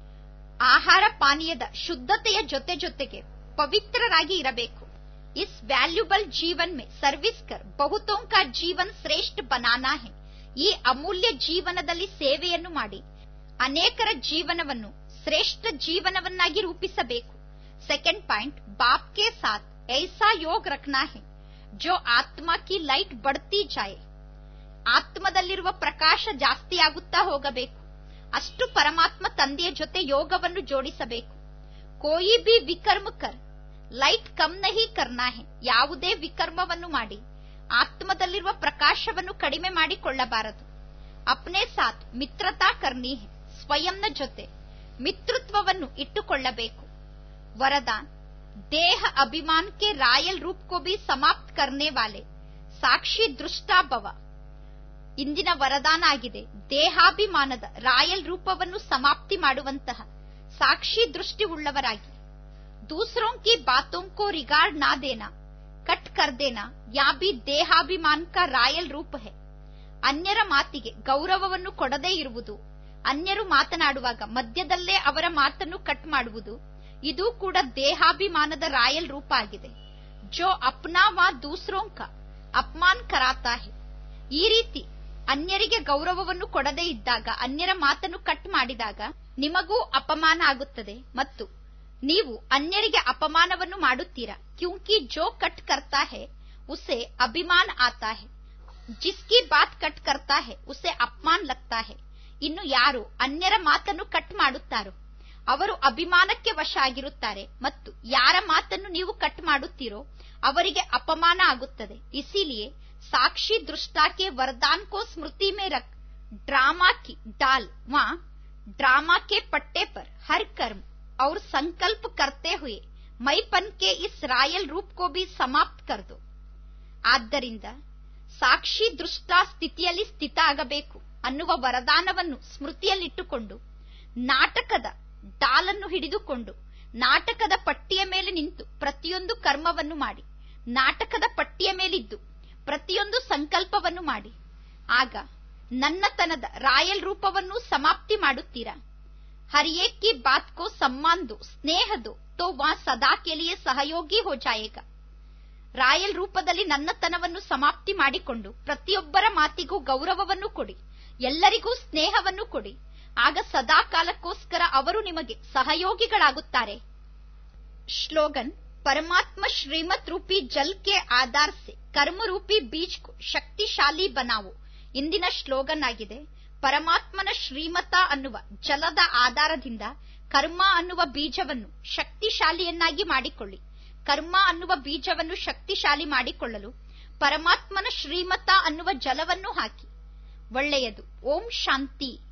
ಆಹಾರ ಪಾನೀಯದ ಶುದ್ಧತೆಯ ಜೊತೆ ಜೊತೆಗೆ ಪವಿತ್ರರಾಗಿ ಇರಬೇಕು ಇಸ್ ವ್ಯಾಲ್ಯೂಬಲ್ ಜೀವನ್ ಮೇ ಸರ್ವಿಸ್ ಕರ್ ಬಹುತೋಂ ಕಾ ಜೀವನ್ ಶ್ರೇಷ್ಠ ಬನಾನಾ ಹೇ ಈ ಅಮೂಲ್ಯ ಜೀವನದಲ್ಲಿ ಸೇವೆಯನ್ನು ಮಾಡಿ ಅನೇಕರ ಜೀವನವನ್ನು ಶ್ರೇಷ್ಠ ಜೀವನವನ್ನಾಗಿ ರೂಪಿಸಬೇಕು ಸೆಕೆಂಡ್ ಪಾಯಿಂಟ್ ಬಾಪ್ ಕೆ ಸಾಥ್ ಐಸಾ ಯೋಗ್ ರಖನಾ ಹೇ ಜೋ ಆತ್ಮ ಕಿ ಲೈಟ್ ಬಡ್ತಿ ಜಾಯೆ ಆತ್ಮದಲ್ಲಿರುವ ಪ್ರಕಾಶ ಜಾಸ್ತಿಯಾಗುತ್ತಾ ಹೋಗಬೇಕು ಅಷ್ಟು ಪರಮಾತ್ಮ ತಂದೆಯ ಜೊತೆ ಯೋಗವನ್ನು ಜೋಡಿಸಬೇಕು ಕೋಯಿ ಬಿ ವಿಕರ್ಮ ಕರ್ ಲೈಟ್ ಕಮ್ ನಹಿ ಕರ್ನಾ ಹೇ ಯಾವುದೇ ವಿಕರ್ಮವನ್ನು ಮಾಡಿ ಆತ್ಮದಲ್ಲಿರುವ ಪ್ರಕಾಶವನ್ನು ಕಡಿಮೆ ಮಾಡಿಕೊಳ್ಳಬಾರದು ಅಪ್ನೆ ಸಾಥ್ ಮಿತ್ರತಾ ಕರ್ನಿ ಹೇ ಸ್ವಯಂನ ಜೊತೆ ಮಿತೃತ್ವವನ್ನು ಇಟ್ಟುಕೊಳ್ಳಬೇಕು ವರದಾನ್ ದೇಹ ಅಭಿಮಾನ್ ಕೆ ರಾಯಲ್ ರೂಪ್ ಕೋ ಬಿ ಸಮಾಪ್ತ್ ಕರ್ನೆ ವಾಲೆ ಸಾಕ್ಷಿ ದೃಷ್ಟಾಭವ ಇಂದಿನ ವರದಾನ ಆಗಿದೆ ದೇಹಾಭಿಮಾನದ ರಾಯಲ್ ರೂಪವನ್ನು ಸಮಾಪ್ತಿ ಮಾಡುವಂತಹ ಸಾಕ್ಷಿ ದೃಷ್ಟಿ ಉಳ್ಳವರಾಗಿ दूसरों की बातों को रिगार्ड ना देना कट कर देना या भी ದೇಹಾಭಿಮಾನ್ का ರಾಯಲ್ ರೂಪ ಹೇ ಅನ್ಯರ ಮಾತಿಗೆ ಗೌರವವನ್ನು ಕೊಡದೇ ಇರುವುದು ಅನ್ಯರು ಮಾತನಾಡುವಾಗ ಮಧ್ಯದಲ್ಲೇ ಅವರ ಮಾತನ್ನು ಕಟ್ ಮಾಡುವುದು ಇದು ಕೂಡ ದೇಹಾಭಿಮಾನದ ರಾಯಲ್ ರೂಪ ಆಗಿದೆ ಜೋ ಅಪ್ನಾ ವಾ ದೂಸರೋಂ ಕಾ ಅಪಮಾನ್ ಕರಾತಾ ಹೇ ಈ ರೀತಿ ಅನ್ಯರಿಗೆ ಗೌರವವನ್ನು ಕೊಡದೇ ಇದ್ದಾಗ ಅನ್ಯರ ಮಾತನ್ನು ಕಟ್ ಮಾಡಿದಾಗ ನಿಮಗೂ ಅಪಮಾನ ಆಗುತ್ತದೆ ಮತ್ತು ನೀವು ಅನ್ಯರಿಗೆ ಅಪಮಾನವನ್ನು ಮಾಡುತ್ತೀರಾ ಕ್ಯೂಂಕಿ ಜೋ ಕಟ್ ಕರ್ತಾ ಹೇ ಉಸೆ ಅಭಿಮಾನ್ ಆತಾ ಹೇ ಜಿಸ್ಕಿ ಬಾತ್ ಕಟ್ ಕರ್ತಾ ಹೇ ಉಸೆ ಅಪಮಾನ್ ಲಗ್ತಾ ಹೇ ಇನ್ನು ಯಾರು ಅನ್ಯರ ಮಾತನ್ನು ಕಟ್ ಮಾಡುತ್ತಾರೋ ಅವರು ಅಭಿಮಾನಕ್ಕೆ ವಶ ಆಗಿರುತ್ತಾರೆ ಮತ್ತು ಯಾರ ಮಾತನ್ನು ನೀವು ಕಟ್ ಮಾಡುತ್ತೀರೋ ಅವರಿಗೆ ಅಪಮಾನ ಆಗುತ್ತದೆ ಇಸಿಲಿಯೇ ಸಾಕ್ಷಿ ದೃಷ್ಟಾಕೆ ವರದಾನ್ ಕೋ ಸ್ಮೃತಿ ಮೇ ರಖ್ ಡ್ರಾಮಾ ಕಿ ಡಾಲ್ ವಾ ड्रामा के पट्टे पर हर कर्म और संकल्प करते हुए मैपन के इस रायल रूप को भी समाप्त कर दो ಆದ್ದರಿಂದ ಸಾಕ್ಷಿ ದೃಷ್ಟ ಸ್ಥಿತಿಯಲ್ಲಿ ಸ್ಥಿತ ಆಗಬೇಕು ಅನ್ನುವ ವರದಾನವನ್ನು ಸ್ಮೃತಿಯಲ್ಲಿಟ್ಟುಕೊಂಡು ನಾಟಕದ ಡಾಲನ್ನು ಹಿಡಿದುಕೊಂಡು ನಾಟಕದ ಪಟ್ಟಿಯ ಮೇಲೆ ನಿಂತು ಪ್ರತಿಯೊಂದು ಕರ್ಮವನ್ನು ಮಾಡಿ ನಾಟಕದ ಪಟ್ಟಿಯ ಮೇಲಿದ್ದು ಪ್ರತಿಯೊಂದು ಸಂಕಲ್ಪವನ್ನು ಮಾಡಿ ಆಗ ನನ್ನತನದ ರಾಯಲ್ ರೂಪವನ್ನು ಸಮಾಪ್ತಿ ಮಾಡುತ್ತೀರಾ ಹರಿಯೇಕ್ ಕಿ ಬಾತ್ ಕೋ ಸಮ್ಮಾನ್ ದೋ ಸ್ನೇಹ ದೋ ತೋ ವಾ ಸದಾ ಕೆಲಿಯೇ ಸಹಯೋಗಿ ಹೋ ಜಾಯೇಗಾ ರಾಯಲ್ ರೂಪದಲ್ಲಿ ನನ್ನತನವನ್ನು ಸಮಾಪ್ತಿ ಮಾಡಿಕೊಂಡು ಪ್ರತಿಯೊಬ್ಬರ ಮಾತಿಗೂ ಗೌರವವನ್ನು ಕೊಡಿ ಎಲ್ಲರಿಗೂ ಸ್ನೇಹವನ್ನು ಕೊಡಿ ಆಗ ಸದಾ ಕಾಲಕ್ಕೋಸ್ಕರ ಅವರು ನಿಮಗೆ ಸಹಯೋಗಿಗಳಾಗುತ್ತಾರೆ ಶ್ಲೋಗನ್ ಪರಮಾತ್ಮ ಶ್ರೀಮತ್ ರೂಪಿ ಜಲ್ ಕೆ ಆಧಾರ್ ಸೆ ಕರ್ಮ ರೂಪಿ ಬೀಜ್ ಕೋ ಶಕ್ತಿಶಾಲಿ ಬನಾವೋ ಇಂದಿನ ಶ್ಲೋಗನ್ ಆಗಿದೆ ಪರಮಾತ್ಮನ ಶ್ರೀಮತ ಅನ್ನುವ ಜಲದ ಆಧಾರದಿಂದ ಕರ್ಮ ಅನ್ನುವ ಬೀಜವನ್ನು ಶಕ್ತಿಶಾಲಿಯನ್ನಾಗಿ ಮಾಡಿಕೊಳ್ಳಿ ಕರ್ಮ ಅನ್ನುವ ಬೀಜವನ್ನು ಶಕ್ತಿಶಾಲಿ ಮಾಡಿಕೊಳ್ಳಲು ಪರಮಾತ್ಮನ ಶ್ರೀಮತ ಅನ್ನುವ ಜಲವನ್ನು ಹಾಕಿ ಒಳ್ಳೆಯದು ಓಂ ಶಾಂತಿ